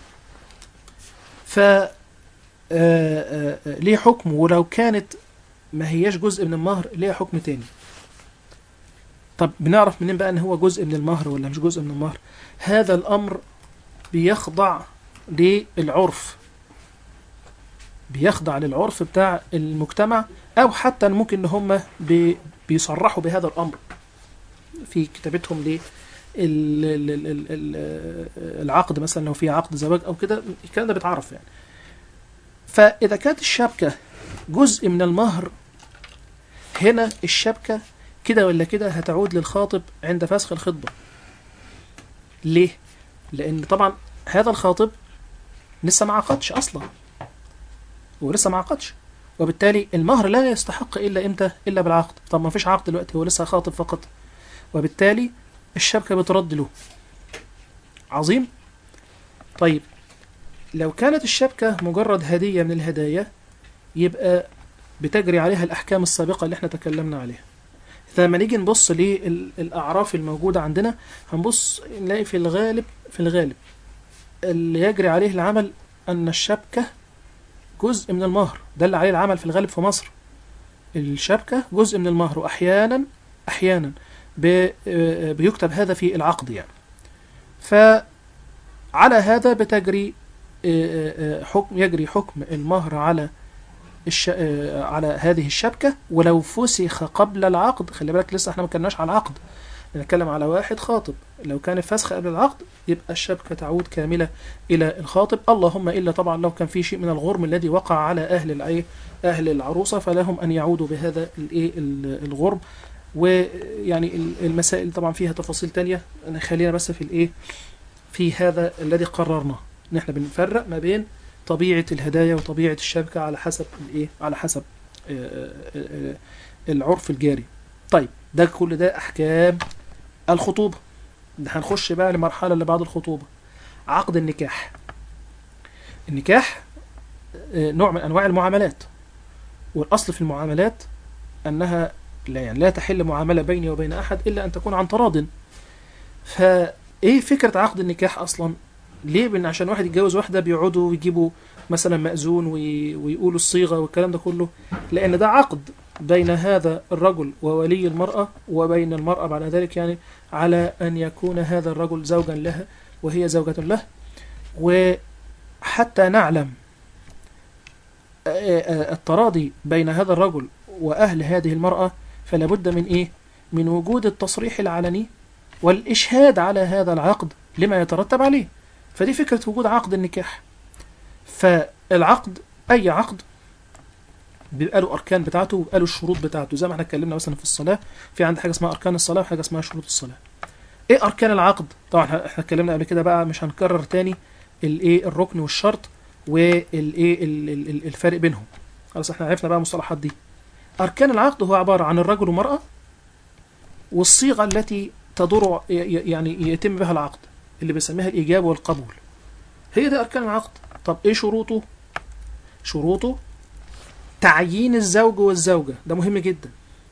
ف آه، آه، آه، ليه حكم ولو كانت ما هياش جزء من المهر ليها حكم تاني طب بنعرف منين بقى ان هو جزء من المهر ولا مش جزء من المهر هذا الامر بيخضع للعرف بيخضع للعرف بتاع المجتمع او حتى ممكن ان هم بي بيصرحوا بهذا الامر في كتابتهم ل ال- ال- ال- ال- ال- العقد مثلا لو في عقد زواج او كده الكلام ده بيتعرف يعني فاذا كانت الشبكه جزء من المهر هنا الشبكه كده ولا كده هتعود للخاطب عند فسخ الخطبه ليه لان طبعا هذا الخاطب لسه ما عقدش اصلا هو لسه ما عقدش وبالتالي المهر لا يستحق الا امتى الا بالعقد طب ما فيش عقد دلوقتي هو لسه خاطب فقط وبالتالي الشبكه بترد له عظيم طيب لو كانت الشبكه مجرد هديه من الهدايا يبقى بتجري عليها الاحكام السابقه اللي احنا تكلمنا عليها فلما نيجي نبص للاعراف الموجوده عندنا هنبص نلاقي في الغالب في الغالب اللي يجري عليه العمل ان الشبكه جزء من المهر ده اللي عليه العمل في الغالب في مصر الشبكة جزء من المهر وأحيانا أحيانا ب- بيكتب هذا في العقد يعني فعلى هذا بتجري آه، آه، حكم يجري حكم المهر على الش... آه، على هذه الشبكة ولو فسخ قبل العقد خلي بالك لسه احنا ما كناش على العقد بنتكلم على واحد خاطب لو كان الفسخ قبل العقد يبقى الشبكة تعود كاملة إلى الخاطب اللهم إلا طبعا لو كان في شيء من الغرم الذي وقع على أهل العي أهل العروسة فلهم أن يعودوا بهذا الإيه ال- الغرم ويعني ال- المسائل طبعا فيها تفاصيل تانية أنا خلينا بس في الإيه في هذا الذي قررناه إن إحنا بنفرق ما بين طبيعة الهدايا وطبيعة الشبكة على حسب الإيه على حسب آه، آه، آه، العرف الجاري طيب ده كل ده أحكام الخطوبة ده هنخش بقى للمرحلة اللي بعد الخطوبة عقد النكاح النكاح آه، نوع من أنواع المعاملات والأصل في المعاملات أنها لا يعني لا تحل معاملة بيني وبين أحد إلا أن تكون عن تراض فإيه فكرة عقد النكاح أصلا ليه بان عشان واحد يتجوز واحده بيقعدوا ويجيبوا مثلا مأذون وي... ويقولوا الصيغه والكلام ده كله لان ده عقد بين هذا الرجل وولي المراه وبين المراه بعد ذلك يعني على ان يكون هذا الرجل زوجا لها وهي زوجة له وحتى نعلم آه، آه، التراضي بين هذا الرجل وأهل هذه المرأة فلا بد من إيه؟ من وجود التصريح العلني والإشهاد على هذا العقد لما يترتب عليه فدي فكرة وجود عقد النكاح فالعقد أي عقد بيبقى له أركان بتاعته وبيبقى له الشروط بتاعته زي ما احنا اتكلمنا مثلا في الصلاة في عندنا حاجة اسمها أركان الصلاة وحاجة اسمها شروط الصلاة ايه اركان العقد طبعا احنا احنا اتكلمنا قبل كده بقى مش هنكرر تاني الايه الركن والشرط والايه ال- ال- ال- الفرق بينهم خلاص احنا عرفنا بقى المصطلحات دي اركان العقد هو عباره عن الرجل والمراه والصيغه التي تدور ي- ي- يعني يتم بها العقد اللي بيسميها الايجاب والقبول هي دي اركان العقد طب ايه شروطه شروطه تعيين الزوج والزوجه ده مهم جدا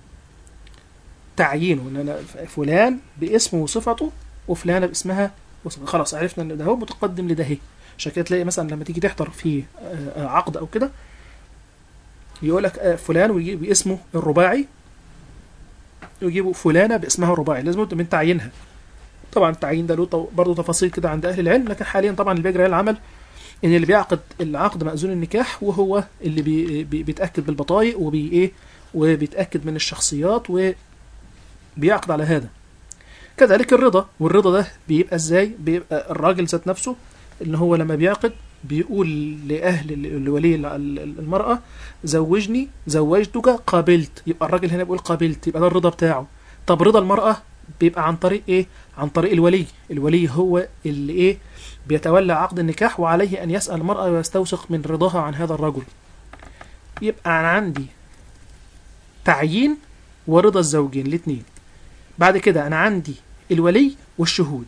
تعيينه ان انا فلان باسمه وصفته وفلانه باسمها وصفة. خلاص عرفنا ان ده هو متقدم لده هي عشان كده تلاقي مثلا لما تيجي تحضر في آه، آه، عقد او كده يقول لك آه، فلان ويجيب اسمه الرباعي ويجيبوا فلانه باسمها الرباعي لازم يبدأ من تعيينها طبعا التعيين ده له طو- برضه تفاصيل كده عند اهل العلم لكن حاليا طبعا اللي بيجري عليه العمل ان اللي بيعقد العقد مأذون النكاح وهو اللي بي بي بيتاكد بالبطايق وبي ايه وبيتاكد من الشخصيات و بيعقد على هذا كذلك الرضا والرضا ده بيبقى ازاي بيبقى الراجل ذات نفسه ان هو لما بيعقد بيقول لاهل لولي ال- ال- المراه زوجني زوجتك قابلت يبقى الراجل هنا بيقول قابلت يبقى ده الرضا بتاعه طب رضا المراه بيبقى عن طريق ايه عن طريق الولي الولي هو اللي ايه بيتولى عقد النكاح وعليه ان يسال المراه ويستوثق من رضاها عن هذا الرجل يبقى انا عندي تعيين ورضا الزوجين الاثنين بعد كده انا عندي الولي والشهود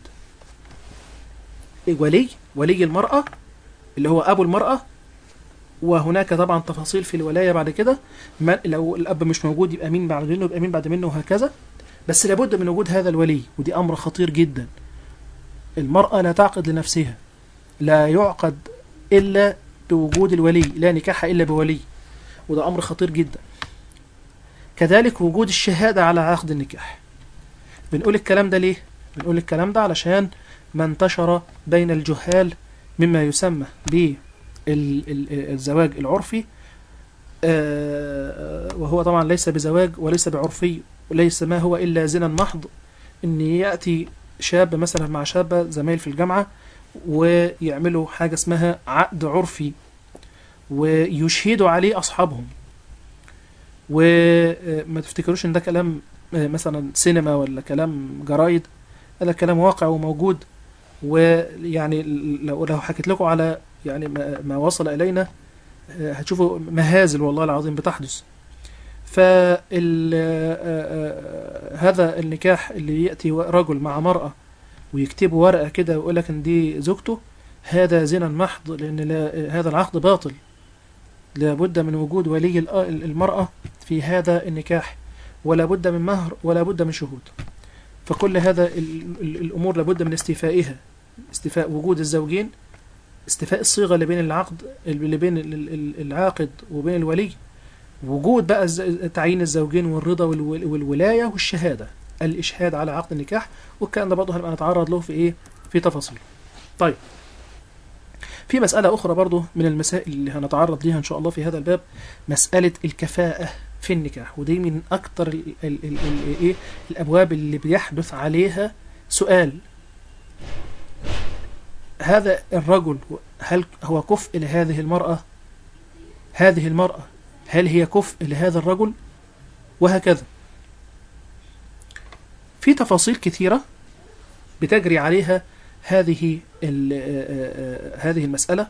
الولي ولي المرأة اللي هو أبو المرأة وهناك طبعا تفاصيل في الولاية بعد كده ما لو الأب مش موجود يبقى مين بعد منه يبقى مين بعد منه وهكذا بس لابد من وجود هذا الولي ودي أمر خطير جدا المرأة لا تعقد لنفسها لا يعقد إلا بوجود الولي لا نكاح إلا بولي وده أمر خطير جدا كذلك وجود الشهادة على عقد النكاح بنقول الكلام ده ليه؟ بنقول الكلام ده علشان ما انتشر بين الجهال مما يسمى بالزواج العرفي آه، وهو طبعا ليس بزواج وليس بعرفي وليس ما هو إلا زنا محض إن يأتي شاب مثلا مع شابة زمايل في الجامعة ويعملوا حاجة اسمها عقد عرفي ويشهدوا عليه أصحابهم وما تفتكروش إن ده كلام آه، مثلا سينما ولا كلام جرايد هذا كلام واقع وموجود ويعني لو لو حكيت لكم على يعني ما, ما وصل إلينا آه، هتشوفوا مهازل والله العظيم بتحدث فال آه، آه، هذا النكاح اللي يأتي رجل مع مرأة ويكتبوا ورقة كده ويقول لك إن دي زوجته هذا زنا محض لأن لا هذا العقد باطل لابد من وجود ولي الأ- المرأة في هذا النكاح ولا بد من مهر ولا بد من شهود فكل هذا ال- ال- الأمور لابد من استيفائها استيفاء وجود الزوجين استيفاء الصيغة اللي بين العقد اللي بين ال- ال- العاقد وبين الولي وجود بقى الز- تعيين الزوجين والرضا والو- والولاية والشهادة الإشهاد على عقد النكاح والكلام ده برضه هنبقى نتعرض له في إيه في تفاصيل طيب في مسألة أخرى برضه من المسائل اللي هنتعرض ليها إن شاء الله في هذا الباب مسألة الكفاءة في النكاح ودي من أكتر ال ال ال ال إيه الأبواب اللي بيحدث عليها سؤال هذا الرجل هل هو كفء لهذه المرأة هذه المرأة هل هي كفء لهذا الرجل وهكذا في تفاصيل كثيرة بتجري عليها هذه ال- آه، آه، هذه المسألة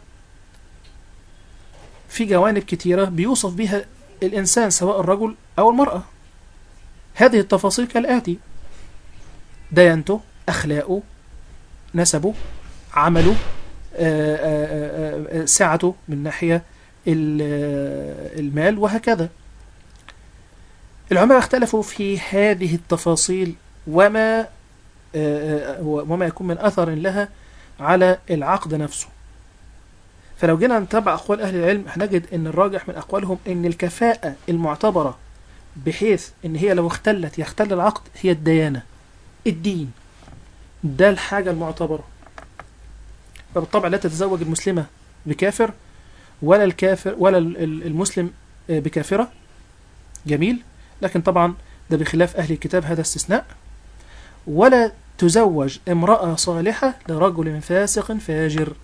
في جوانب كثيرة بيوصف بها الإنسان سواء الرجل أو المرأة هذه التفاصيل كالآتي ديانته أخلاقه نسبه عمله آه، آه، آه، آه، سعته من ناحية ال- آه، المال وهكذا العلماء اختلفوا في هذه التفاصيل وما آه، آه، وما يكون من أثر لها على العقد نفسه فلو جينا نتابع أقوال أهل العلم هنجد أن الراجح من أقوالهم أن الكفاءة المعتبرة بحيث أن هي لو اختلت يختل العقد هي الديانة الدين ده الحاجة المعتبرة فبالطبع لا تتزوج المسلمة بكافر ولا الكافر ولا ال- ال- المسلم آه، بكافرة جميل لكن طبعا ده بخلاف أهل الكتاب هذا استثناء ولا تزوج امرأة صالحة لرجل فاسق فاجر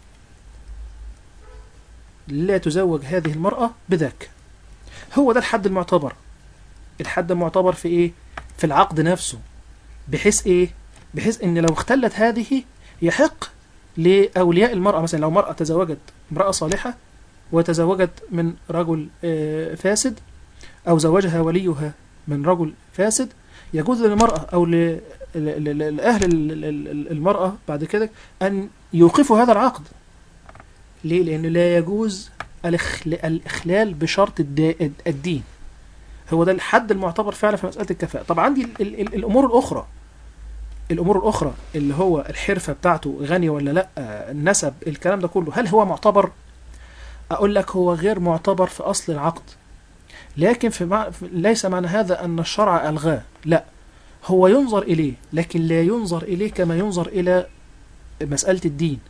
لا تزوج هذه المرأة بذاك هو ده الحد المعتبر الحد المعتبر في ايه في العقد نفسه بحيث ايه بحيث ان لو اختلت هذه يحق لأولياء المرأة مثلا لو مرأة تزوجت امرأة صالحة وتزوجت من رجل آه، فاسد أو زوجها وليها من رجل فاسد يجوز للمرأة أو ل- ل- ل- لأهل ال- ال- ال- المرأة بعد كده أن يوقفوا هذا العقد ليه؟ لأنه لا يجوز الإخل- الإخلال بشرط الدا- الدين هو ده الحد المعتبر فعلا في مسألة الكفاءة طبعا عندي ال- ال- ال- الأمور الأخرى الأمور الأخرى اللي هو الحرفة بتاعته غني ولا لأ النسب الكلام ده كله هل هو معتبر أقول لك هو غير معتبر في أصل العقد لكن في مع... في- ليس معنى هذا أن الشرع ألغاه لا هو ينظر إليه لكن لا ينظر إليه كما ينظر إلى مسألة الدين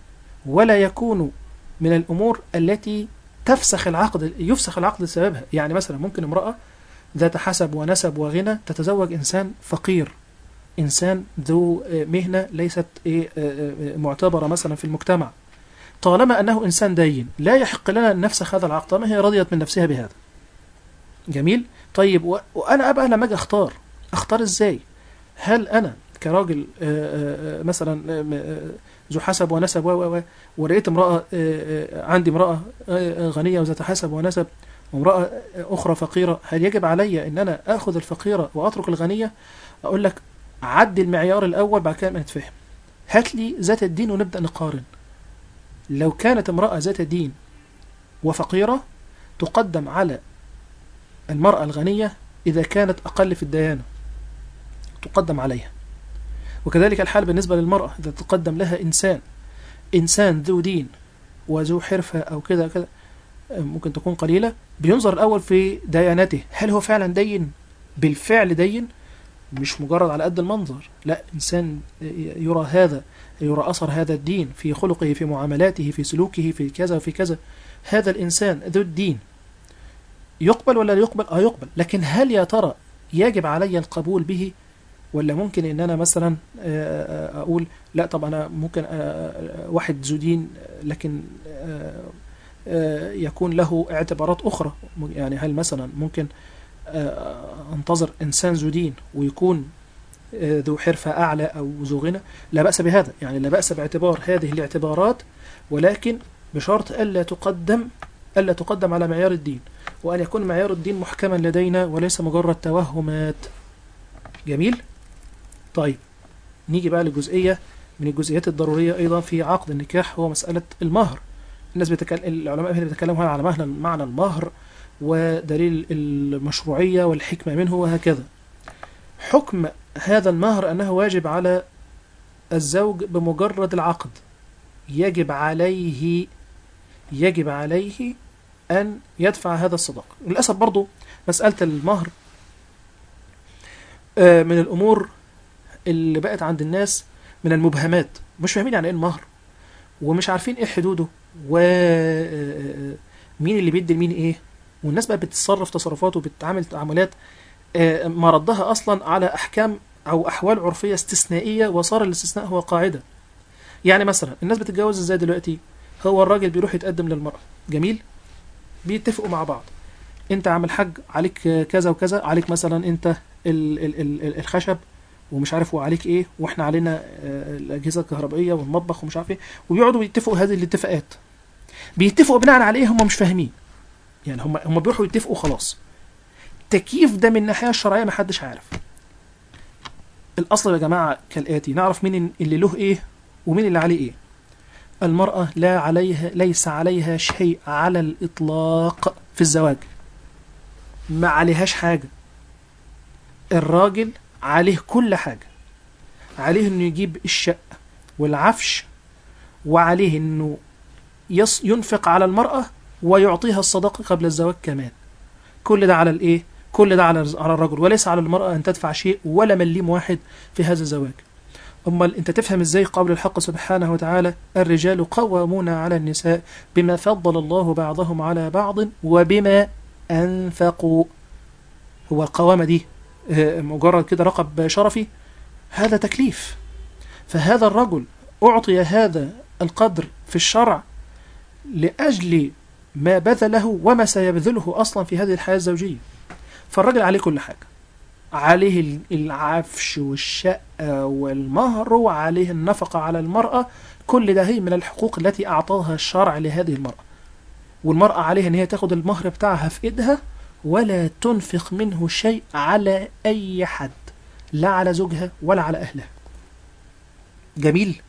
ولا يكون من الأمور التي تفسخ العقد يفسخ العقد بسببها يعني مثلا ممكن امرأة ذات حسب ونسب وغنى تتزوج إنسان فقير إنسان ذو آه، مهنة ليست إيه، آه، آه، معتبرة مثلا في المجتمع طالما أنه إنسان دين لا يحق لنا أن نفسخ هذا العقد طالما هي رضيت من نفسها بهذا جميل طيب و... وأنا أبقى لما أجي أختار أختار إزاي هل أنا كراجل آه، آه، آه، مثلا آه، آه، ذو حسب ونسب و و و ولقيت امرأة آه، آه، عندي امرأة آه، غنية وذات حسب ونسب وامرأة آه، أخرى فقيرة هل يجب علي أن أنا أخذ الفقيرة وأترك الغنية أقول لك عدي المعيار الأول بعد كده نتفهم هات لي ذات الدين ونبدأ نقارن لو كانت امرأة ذات دين وفقيرة تقدم على المرأة الغنية إذا كانت أقل في الديانة تقدم عليها وكذلك الحال بالنسبة للمرأة إذا تقدم لها إنسان إنسان ذو دين وذو حرفة أو كذا كذا آه، ممكن تكون قليلة بينظر الأول في ديانته هل هو فعلا دين بالفعل دين مش مجرد على قد المنظر لا إنسان يرى هذا يرى أثر هذا الدين في خلقه في معاملاته في سلوكه في كذا وفي كذا هذا الإنسان ذو الدين يقبل ولا لا يقبل اه يقبل لكن هل يا ترى يجب علي القبول به ولا ممكن ان انا مثلا آه، آه، اقول لا طب انا ممكن آه، آه، واحد ذو دين لكن آه، آه، يكون له اعتبارات اخرى يعني هل مثلا ممكن آه، انتظر انسان ذو دين ويكون آه، ذو حرفة أعلى أو ذو غنى لا بأس بهذا يعني لا بأس باعتبار هذه الاعتبارات ولكن بشرط ألا تقدم ألا تقدم على معيار الدين وأن يكون معيار الدين محكما لدينا وليس مجرد توهمات جميل طيب نيجي بقى لجزئية من الجزئيات الضرورية أيضا في عقد النكاح هو مسألة المهر الناس بتكلم العلماء هنا بيتكلموا على معنى معنى المهر ودليل المشروعية والحكمة منه وهكذا حكم هذا المهر أنه واجب على الزوج بمجرد العقد يجب عليه يجب عليه أن يدفع هذا الصداق للأسف برضو مسألة المهر آه، من الأمور اللي بقت عند الناس من المبهمات مش فاهمين يعني إيه المهر ومش عارفين إيه حدوده ومين اللي بيدي لمين إيه والناس بقى بتتصرف تصرفات وبتعمل تعاملات آه، مردها أصلا على أحكام أو أحوال عرفية استثنائية وصار الاستثناء هو قاعدة يعني مثلا الناس بتتجوز ازاي دلوقتي هو الراجل بيروح يتقدم للمرأة جميل بيتفقوا مع بعض انت عامل حاج عليك كذا وكذا عليك مثلا انت ال ال ال ال الخشب ومش عارف وعليك ايه واحنا علينا آه، الاجهزه الكهربائيه والمطبخ ومش عارف ايه وبيقعدوا يتفقوا هذه الاتفاقات بيتفقوا بناء على ايه هم مش فاهمين يعني هم هم بيروحوا يتفقوا خلاص تكييف ده من الناحيه الشرعيه ما حدش عارف الاصل يا جماعه كالاتي نعرف مين اللي له ايه ومين اللي عليه ايه المرأة لا عليها ليس عليها شيء على الإطلاق في الزواج ما عليهاش حاجة الراجل عليه كل حاجة عليه انه يجيب الشقة والعفش وعليه انه يص ينفق على المرأة ويعطيها الصداقة قبل الزواج كمان كل ده على الايه كل ده على على الرجل وليس على المرأة ان تدفع شيء ولا مليم واحد في هذا الزواج أمال أنت تفهم إزاي قول الحق سبحانه وتعالى الرجال قوامون على النساء بما فضل الله بعضهم على بعض وبما أنفقوا هو القوامة دي آه، مجرد كده رقب شرفي هذا تكليف فهذا الرجل أعطي هذا القدر في الشرع لأجل ما بذله وما سيبذله أصلا في هذه الحياة الزوجية فالرجل عليه كل حاجة عليه ال- العفش والشقة والمهر وعليه النفقة على المرأة كل ده هي من الحقوق التي أعطاها الشرع لهذه المرأة والمرأة عليها أن هي تاخد المهر بتاعها في إيدها ولا تنفق منه شيء على أي حد لا على زوجها ولا على أهلها جميل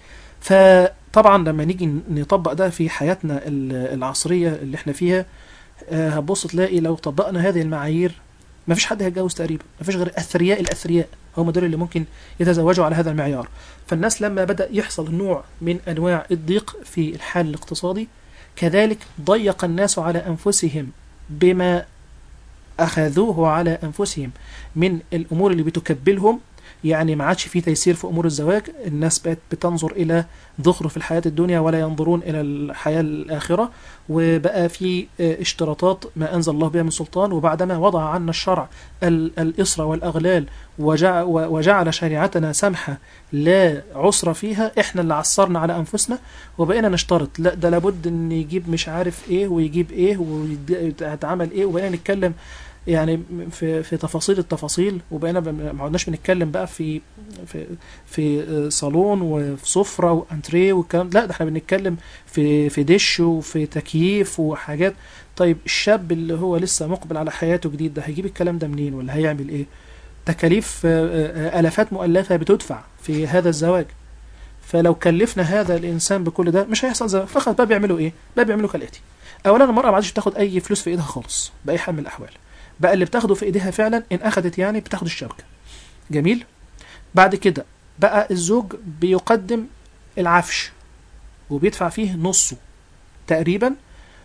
فطبعا لما نيجي نطبق ده في حياتنا ال- العصرية اللي احنا فيها آه، هتبص تلاقي لو طبقنا هذه المعايير ما فيش حد هيتجوز تقريبا ما فيش غير اثرياء الاثرياء هم دول اللي ممكن يتزوجوا على هذا المعيار فالناس لما بدا يحصل نوع من انواع الضيق في الحال الاقتصادي كذلك ضيق الناس على انفسهم بما اخذوه على انفسهم من الامور اللي بتكبلهم يعني ما عادش في تيسير في امور الزواج الناس بقت بتنظر الى ذخر في الحياه الدنيا ولا ينظرون الى الحياه الاخره وبقى في آه، اشتراطات ما انزل الله بها من سلطان وبعدما وضع عنا الشرع ال- الاسره والاغلال وجع و- وجعل شريعتنا سمحه لا عسر فيها احنا اللي عصرنا على انفسنا وبقينا نشترط لا ده لابد ان يجيب مش عارف ايه ويجيب ايه ويتعمل ايه وبقينا نتكلم يعني في في تفاصيل التفاصيل وبقينا بن- ما عدناش بنتكلم بقى في في في آه، صالون وفي سفره وانتريه والكلام لا ده احنا بنتكلم في في دش وفي تكييف وحاجات طيب الشاب اللي هو لسه مقبل على حياته جديد ده هيجيب الكلام ده منين ولا هيعمل ايه تكاليف آه، آه، الافات مؤلفه بتدفع في هذا الزواج فلو كلفنا هذا الانسان بكل ده مش هيحصل زواج فقط بقى بيعملوا ايه بقى بيعملوا كالاتي اولا المراه ما عادش بتاخد اي فلوس في ايدها خالص باي حال من الاحوال بقى اللي بتاخده في ايديها فعلا ان اخذت يعني بتاخد الشبكه جميل بعد كده بقى الزوج بيقدم العفش وبيدفع فيه نصه تقريبا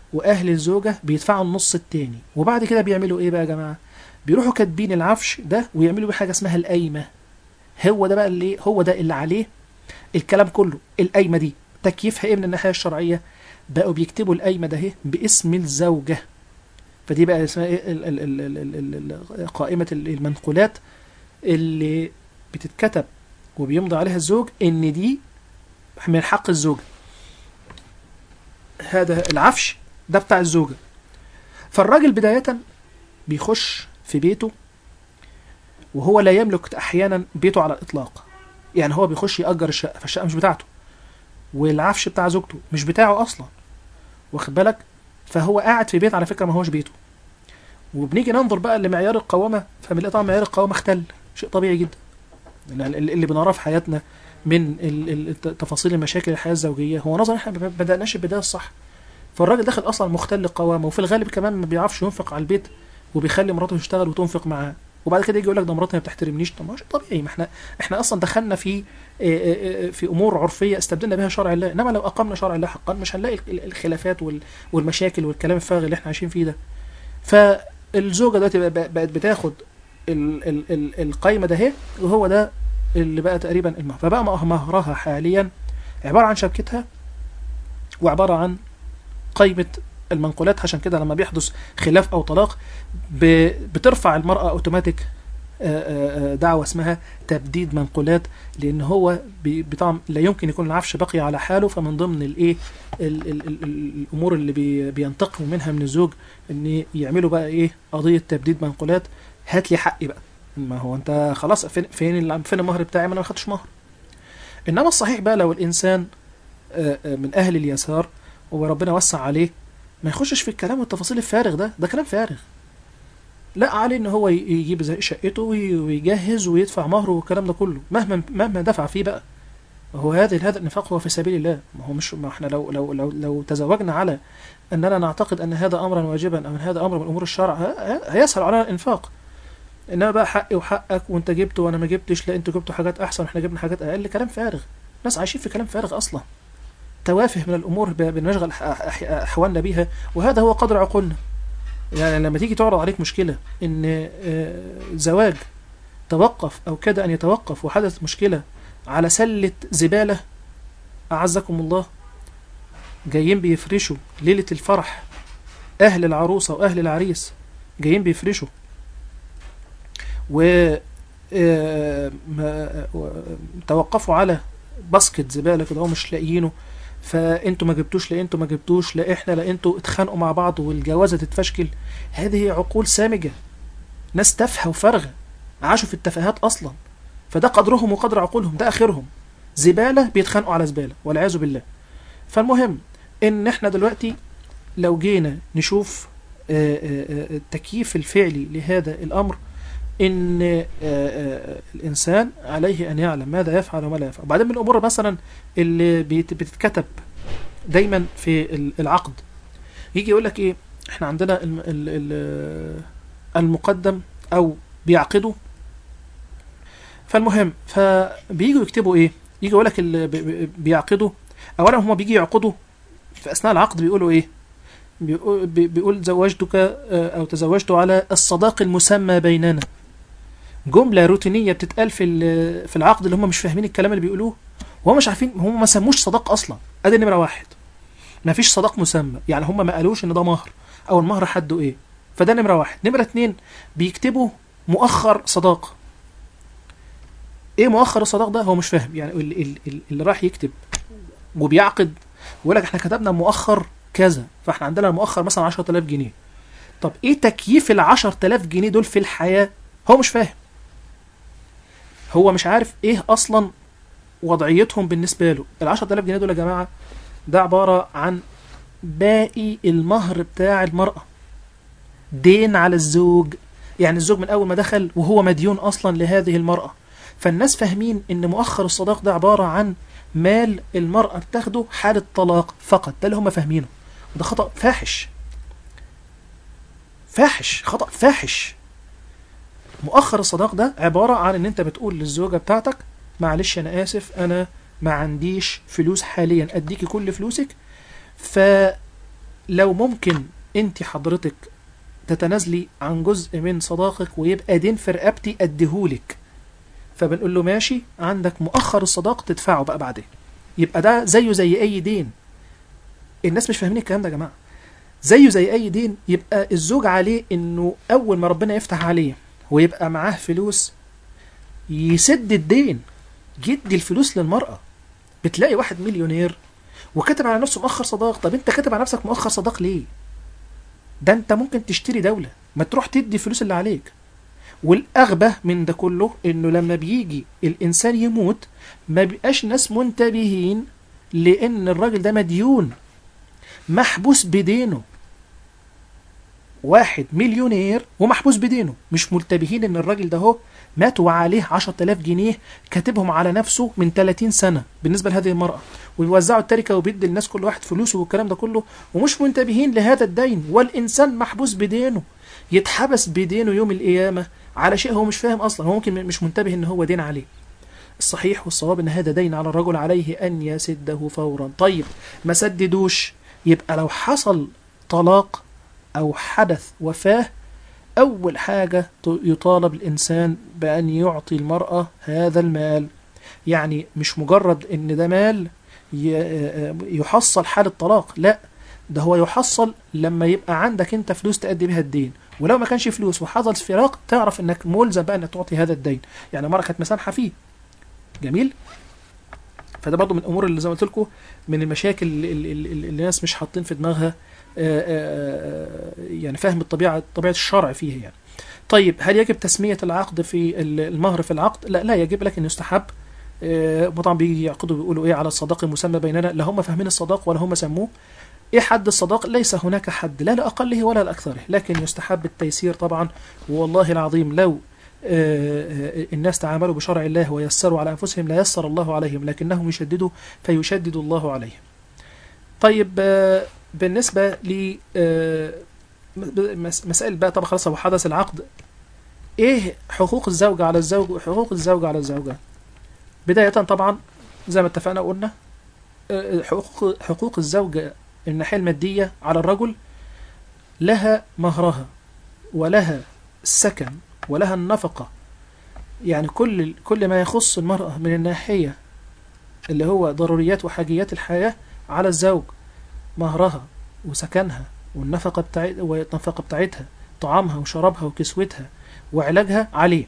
واهل الزوجه بيدفعوا النص التاني وبعد كده بيعملوا ايه بقى يا جماعه بيروحوا كاتبين العفش ده ويعملوا بيه حاجه اسمها القايمه هو ده بقى اللي هو ده اللي عليه الكلام كله القايمه دي تكييفها ايه من الناحيه الشرعيه بقوا بيكتبوا القايمه ده اهي باسم الزوجه فدي بقى اسمها ايه ال- ال- ال- ال- ال- ال- قائمه ال- المنقولات اللي بتتكتب وبيمضي عليها الزوج ان دي من حق الزوجه هذا العفش ده بتاع الزوجه فالراجل بدايه بيخش في بيته وهو لا يملك احيانا بيته على الاطلاق يعني هو بيخش يأجر الشقه فالشقه مش بتاعته والعفش بتاع زوجته مش بتاعه اصلا واخد بالك فهو قاعد في بيت على فكره ما هوش بيته وبنيجي ننظر بقى لمعيار القوامه فبنلاقي طبعا معيار القوامه اختل شيء طبيعي جدا اللي اللي بنراه في حياتنا من ال- ال- الت- تفاصيل المشاكل الحياه الزوجيه هو نظرا احنا ما بداناش البدايه الصح فالراجل داخل اصلا مختل قوامه وفي الغالب كمان ما بيعرفش ينفق على البيت وبيخلي مراته تشتغل وتنفق معاه وبعد كده يجي يقول لك ده مراتي ما بتحترمنيش طب ما هو شيء طبيعي ما احنا احنا اصلا دخلنا في آه، آه، آه، في امور عرفيه استبدلنا بها شرع الله انما لو اقمنا شرع الله حقا مش هنلاقي ال- الخلافات وال- والمشاكل والكلام الفارغ اللي احنا عايشين فيه ده فالزوجه دلوقتي بقى- بقى- بقت بتاخد ال- ال- ال- القايمه ده اهي وهو ده اللي بقى تقريبا المهر فبقى مهرها حاليا عباره عن شبكتها وعباره عن قايمه المنقولات عشان كده لما بيحدث خلاف او طلاق ب- بترفع المراه اوتوماتيك آه، آه، آه، دعوه اسمها تبديد منقولات لان هو بي- بطعم لا يمكن يكون العفش بقي على حاله فمن ضمن الايه ال- ال- ال- ال- الامور اللي بي- بينتقموا منها من الزوج ان يعملوا بقى ايه قضيه تبديد منقولات هات لي حقي بقى ما هو انت خلاص فين فين ال- فين المهر بتاعي ما انا ما خدتش مهر انما الصحيح بقى لو الانسان آه، آه، من اهل اليسار وربنا وسع عليه ما يخشش في الكلام والتفاصيل الفارغ ده ده كلام فارغ لا عليه ان هو ي- يجيب زي شقته وي- ويجهز ويدفع مهره والكلام ده كله مهما مهما دفع فيه بقى هو هذا هذا النفاق هو في سبيل الله ما هو مش ما احنا لو لو لو لو تزوجنا على اننا نعتقد ان هذا امرا واجبا او ان هذا امر من امور الشرع ه- ه- هيسهل علينا الانفاق انما بقى حقي وحقك وانت جبت وانا ما جبتش لا انتوا جبتوا حاجات احسن واحنا جبنا حاجات اقل كلام فارغ ناس عايشين في كلام فارغ اصلا توافه من الامور ب- بنشغل أح- أح- احوالنا بيها وهذا هو قدر عقولنا يعني لما تيجي تعرض عليك مشكله ان آه، زواج توقف او كاد ان يتوقف وحدث مشكله على سله زباله اعزكم الله جايين بيفرشوا ليله الفرح اهل العروسه واهل العريس جايين بيفرشوا و آه، ما- و- توقفوا على باسكت زباله كده هو مش لاقيينه فانتوا ما جبتوش لا انتوا ما جبتوش لا احنا لا انتوا اتخانقوا مع بعض والجوازه تتفشكل هذه عقول سامجه ناس تافهه وفارغه عاشوا في التفاهات اصلا فده قدرهم وقدر عقولهم ده اخرهم زباله بيتخانقوا على زباله والعياذ بالله فالمهم ان احنا دلوقتي لو جينا نشوف آه، آه، آه، التكييف الفعلي لهذا الامر ان آه، آه، الانسان عليه ان يعلم ماذا يفعل وما لا يفعل وبعدين من الامور مثلا اللي بيت- بتتكتب دايما في ال- العقد يجي يقول لك ايه احنا عندنا الم- ال- ال- المقدم او بيعقدوا فالمهم فبييجوا يكتبوا ايه يجي يقول لك ال- بي- بي- بيعقدوا اولا هم بيجي يعقدوا في اثناء العقد بيقولوا ايه بيقول, بي- بيقول زوجتك آه، او تزوجت على الصداق المسمى بيننا جمله روتينيه بتتقال في ال- في العقد اللي هم مش فاهمين الكلام اللي بيقولوه وهم مش عارفين هم ما سموش صداق اصلا ادي نمره واحد ما فيش صداق مسمى يعني هم ما قالوش ان ده مهر او المهر حده ايه فده نمره واحد نمره اتنين بيكتبوا مؤخر صداق ايه مؤخر الصداق ده هو مش فاهم يعني اللي, اللي, اللي راح يكتب وبيعقد ويقول لك احنا كتبنا مؤخر كذا فاحنا عندنا المؤخر مثلا 10000 جنيه طب ايه تكييف ال 10000 جنيه دول في الحياه هو مش فاهم هو مش عارف ايه اصلا وضعيتهم بالنسبه له ال 10000 جنيه دول يا جماعه ده عباره عن باقي المهر بتاع المراه دين على الزوج يعني الزوج من اول ما دخل وهو مديون اصلا لهذه المراه فالناس فاهمين ان مؤخر الصداق ده عباره عن مال المراه بتاخده حاله طلاق فقط ده اللي هم فاهمينه وده خطا فاحش فاحش خطا فاحش مؤخر الصداق ده عباره عن ان انت بتقول للزوجه بتاعتك معلش انا اسف انا ما عنديش فلوس حاليا اديكي كل فلوسك ف لو ممكن انت حضرتك تتنازلي عن جزء من صداقك ويبقى دين في رقبتي اديهولك فبنقول له ماشي عندك مؤخر الصداق تدفعه بقى بعدين يبقى ده زيه زي اي دين الناس مش فاهمين الكلام ده يا جماعه زيه زي اي دين يبقى الزوج عليه انه اول ما ربنا يفتح عليه ويبقى معاه فلوس يسد الدين يدي الفلوس للمرأة بتلاقي واحد مليونير وكاتب على نفسه مؤخر صداق طب انت كاتب على نفسك مؤخر صداق ليه ده انت ممكن تشتري دولة ما تروح تدي الفلوس اللي عليك والأغبى من ده كله انه لما بيجي الانسان يموت ما بيبقاش ناس منتبهين لان الراجل ده مديون محبوس بدينه واحد مليونير ومحبوس بدينه مش منتبهين ان الراجل ده هو مات وعليه 10000 جنيه كاتبهم على نفسه من 30 سنة بالنسبة لهذه المرأة ويوزعوا التركة وبيدي الناس كل واحد فلوسه والكلام ده كله ومش منتبهين لهذا الدين والإنسان محبوس بدينه يتحبس بدينه يوم القيامة على شيء هو مش فاهم أصلا هو ممكن مش منتبه ان هو دين عليه الصحيح والصواب ان هذا دين على الرجل عليه ان يسده فورا طيب ما سددوش يبقى لو حصل طلاق او حدث وفاه اول حاجه ت- يطالب الانسان بان يعطي المراه هذا المال يعني مش مجرد ان ده مال ي- يحصل حال الطلاق لا ده هو يحصل لما يبقى عندك انت فلوس تأدي بها الدين ولو ما كانش فلوس وحصل فراق تعرف انك ملزم بقى انك تعطي هذا الدين يعني المرأة كانت مسامحة فيه جميل فده برضه من الامور اللي زي ما قلت لكم من المشاكل اللي, اللي, اللي اللي الناس مش حاطين في دماغها آه، آه، آه، يعني فهم الطبيعه طبيعه الشرع فيه يعني طيب هل يجب تسميه العقد في ال- المهر في العقد لا لا يجب لكن يستحب آه، طبعا بيجي يعقدوا بيقولوا ايه على الصداق المسمى بيننا لا هم فاهمين الصداق ولا هم سموه ايه حد الصداق ليس هناك حد لا لاقله ولا لاكثره لكن يستحب التيسير طبعا والله العظيم لو آه، آه، الناس تعاملوا بشرع الله ويسروا على انفسهم لا يسر الله عليهم لكنهم يشددوا فيشدد الله عليهم طيب آه، بالنسبه ل آه، مس- مسائل بقى طبعا خلاص هو حدث العقد ايه حقوق الزوجة على الزوج وحقوق الزوجة على الزوجة بداية طبعا زي ما اتفقنا وقلنا آه، حقوق حقوق الزوجة الناحية المادية على الرجل لها مهرها ولها السكن ولها النفقة يعني كل كل ما يخص المرأة من الناحية اللي هو ضروريات وحاجيات الحياة على الزوج مهرها وسكنها والنفقة بتاعت والنفقة بتاعتها طعامها وشرابها وكسوتها وعلاجها عليه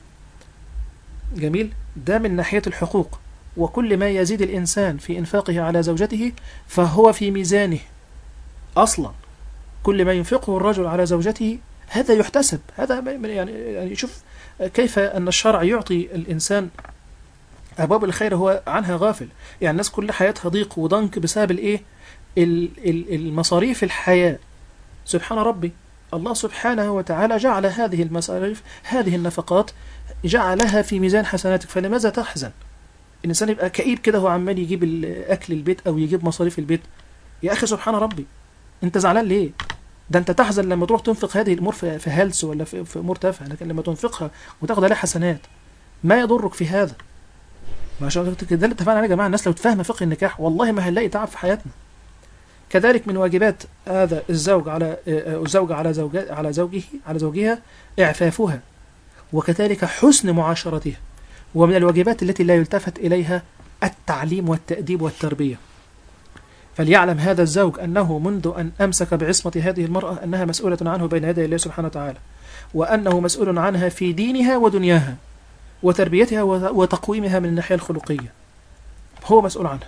جميل ده من ناحية الحقوق وكل ما يزيد الإنسان في إنفاقه على زوجته فهو في ميزانه أصلا كل ما ينفقه الرجل على زوجته هذا يحتسب هذا يعني يعني شوف كيف أن الشرع يعطي الإنسان أبواب الخير هو عنها غافل يعني الناس كل حياتها ضيق وضنك بسبب الإيه ال- ال- المصاريف الحياة سبحان ربي الله سبحانه وتعالى جعل هذه المصاريف هذه النفقات جعلها في ميزان حسناتك فلماذا تحزن الإنسان يبقى كئيب كده هو عمال يجيب ال- أكل البيت أو يجيب مصاريف البيت يا أخي سبحان ربي أنت زعلان ليه ده أنت تحزن لما تروح تنفق هذه الأمور في في هلس ولا في, في أمور تافهة لكن لما تنفقها وتاخد عليها حسنات ما يضرك في هذا ما عشان كده ده اللي اتفقنا عليه يا جماعه الناس لو تفهم فقه النكاح والله ما هنلاقي تعب في حياتنا كذلك من واجبات هذا الزوج على آه، الزوجة على زوجة على زوجه على زوجها إعفافها وكذلك حسن معاشرتها ومن الواجبات التي لا يلتفت إليها التعليم والتأديب والتربية فليعلم هذا الزوج أنه منذ أن أمسك بعصمة هذه المرأة أنها مسؤولة عنه بين يدي الله سبحانه وتعالى وأنه مسؤول عنها في دينها ودنياها وتربيتها وتقويمها من الناحية الخلقية هو مسؤول عنها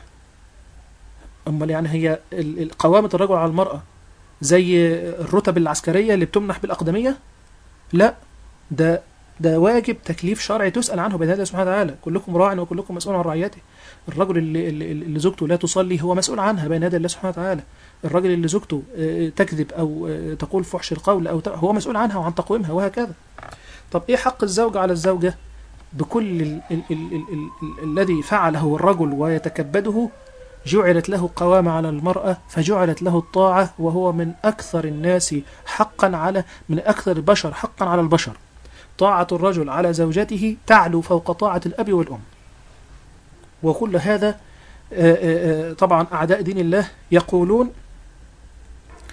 أمال يعني هي ال- ال- قوامة الرجل على المرأة زي الرتب العسكرية اللي بتمنح بالأقدمية لا ده ده واجب تكليف شرعي تسأل عنه بين الله سبحانه وتعالى كلكم راع وكلكم مسؤول عن رعيته الرجل اللي, اللي, اللي زوجته لا تصلي هو مسؤول عنها بين يدي الله سبحانه وتعالى الرجل اللي زوجته آه، تكذب أو آه، تقول فحش القول أو ت- هو مسؤول عنها وعن تقويمها وهكذا طب إيه حق الزوج على الزوجة بكل ال ال ال ال ال ال الذي فعله الرجل ويتكبده جعلت له قوامة على المرأة فجعلت له الطاعة وهو من أكثر الناس حقا على من أكثر البشر حقا على البشر طاعة الرجل على زوجته تعلو فوق طاعة الأب والأم وكل هذا آه، آه، آه، طبعا أعداء دين الله يقولون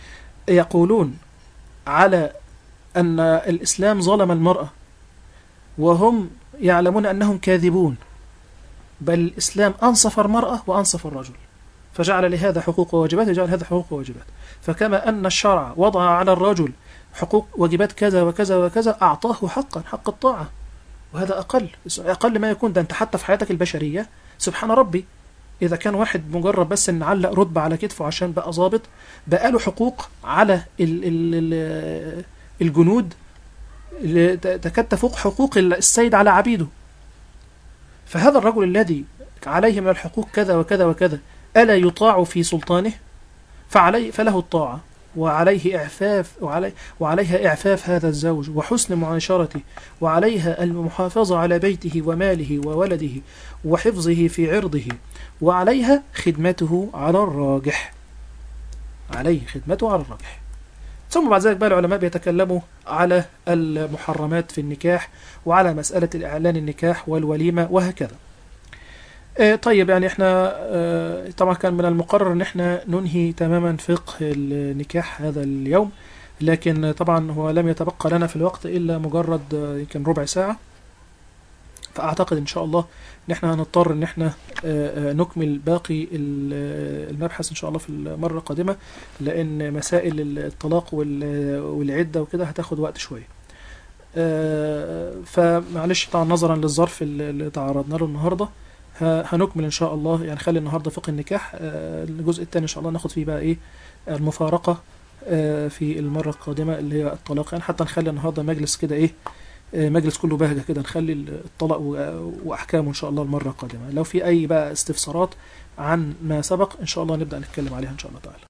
يقولون على أن الإسلام ظلم المرأة وهم يعلمون أنهم كاذبون بل الإسلام أنصف المرأة وأنصف الرجل فجعل لهذا حقوق وواجبات وجعل هذا حقوق وواجبات فكما أن الشرع وضع على الرجل حقوق واجبات كذا وكذا وكذا أعطاه حقا حق الطاعة وهذا أقل أقل ما يكون ده أنت حتى في حياتك البشرية سبحان ربي إذا كان واحد مجرد بس إن علق رتبة على كتفه عشان بقى ظابط بقى له حقوق على ال ال ال الجنود اللي ت- تكاد تفوق حقوق السيد على عبيده فهذا الرجل الذي عليه من الحقوق كذا وكذا وكذا ألا يطاع في سلطانه فعليه فله الطاعة وعليه إعفاف وعلي وعليها إعفاف هذا الزوج وحسن معاشرته وعليها المحافظة على بيته وماله وولده وحفظه في عرضه وعليها خدمته على الراجح عليه خدمته على الراجح ثم بعد ذلك بقى العلماء بيتكلموا على المحرمات في النكاح وعلى مسألة الإعلان النكاح والوليمة وهكذا آه، طيب يعني احنا آه، طبعا كان من المقرر ان احنا ننهي تماما فقه النكاح هذا اليوم لكن طبعا هو لم يتبقى لنا في الوقت الا مجرد آه، يمكن ربع ساعة فاعتقد ان شاء الله ان احنا هنضطر ان احنا آه، آه، نكمل باقي ال- آه، المبحث ان شاء الله في المرة القادمة لان مسائل الطلاق وال- والعدة وكده هتاخد وقت شوية آه، فمعلش طبعا نظرا للظرف اللي اللي تعرضنا له النهارده ه- هنكمل ان شاء الله يعني خلي النهارده فقه النكاح آه، الجزء الثاني ان شاء الله ناخد فيه بقى ايه المفارقه آه، في المره القادمه اللي هي الطلاق يعني حتى نخلي النهارده مجلس كده ايه آه، مجلس كله بهجه كده نخلي الطلاق و- واحكامه ان شاء الله المره القادمه لو في اي بقى استفسارات عن ما سبق ان شاء الله نبدا نتكلم عليها ان شاء الله تعالى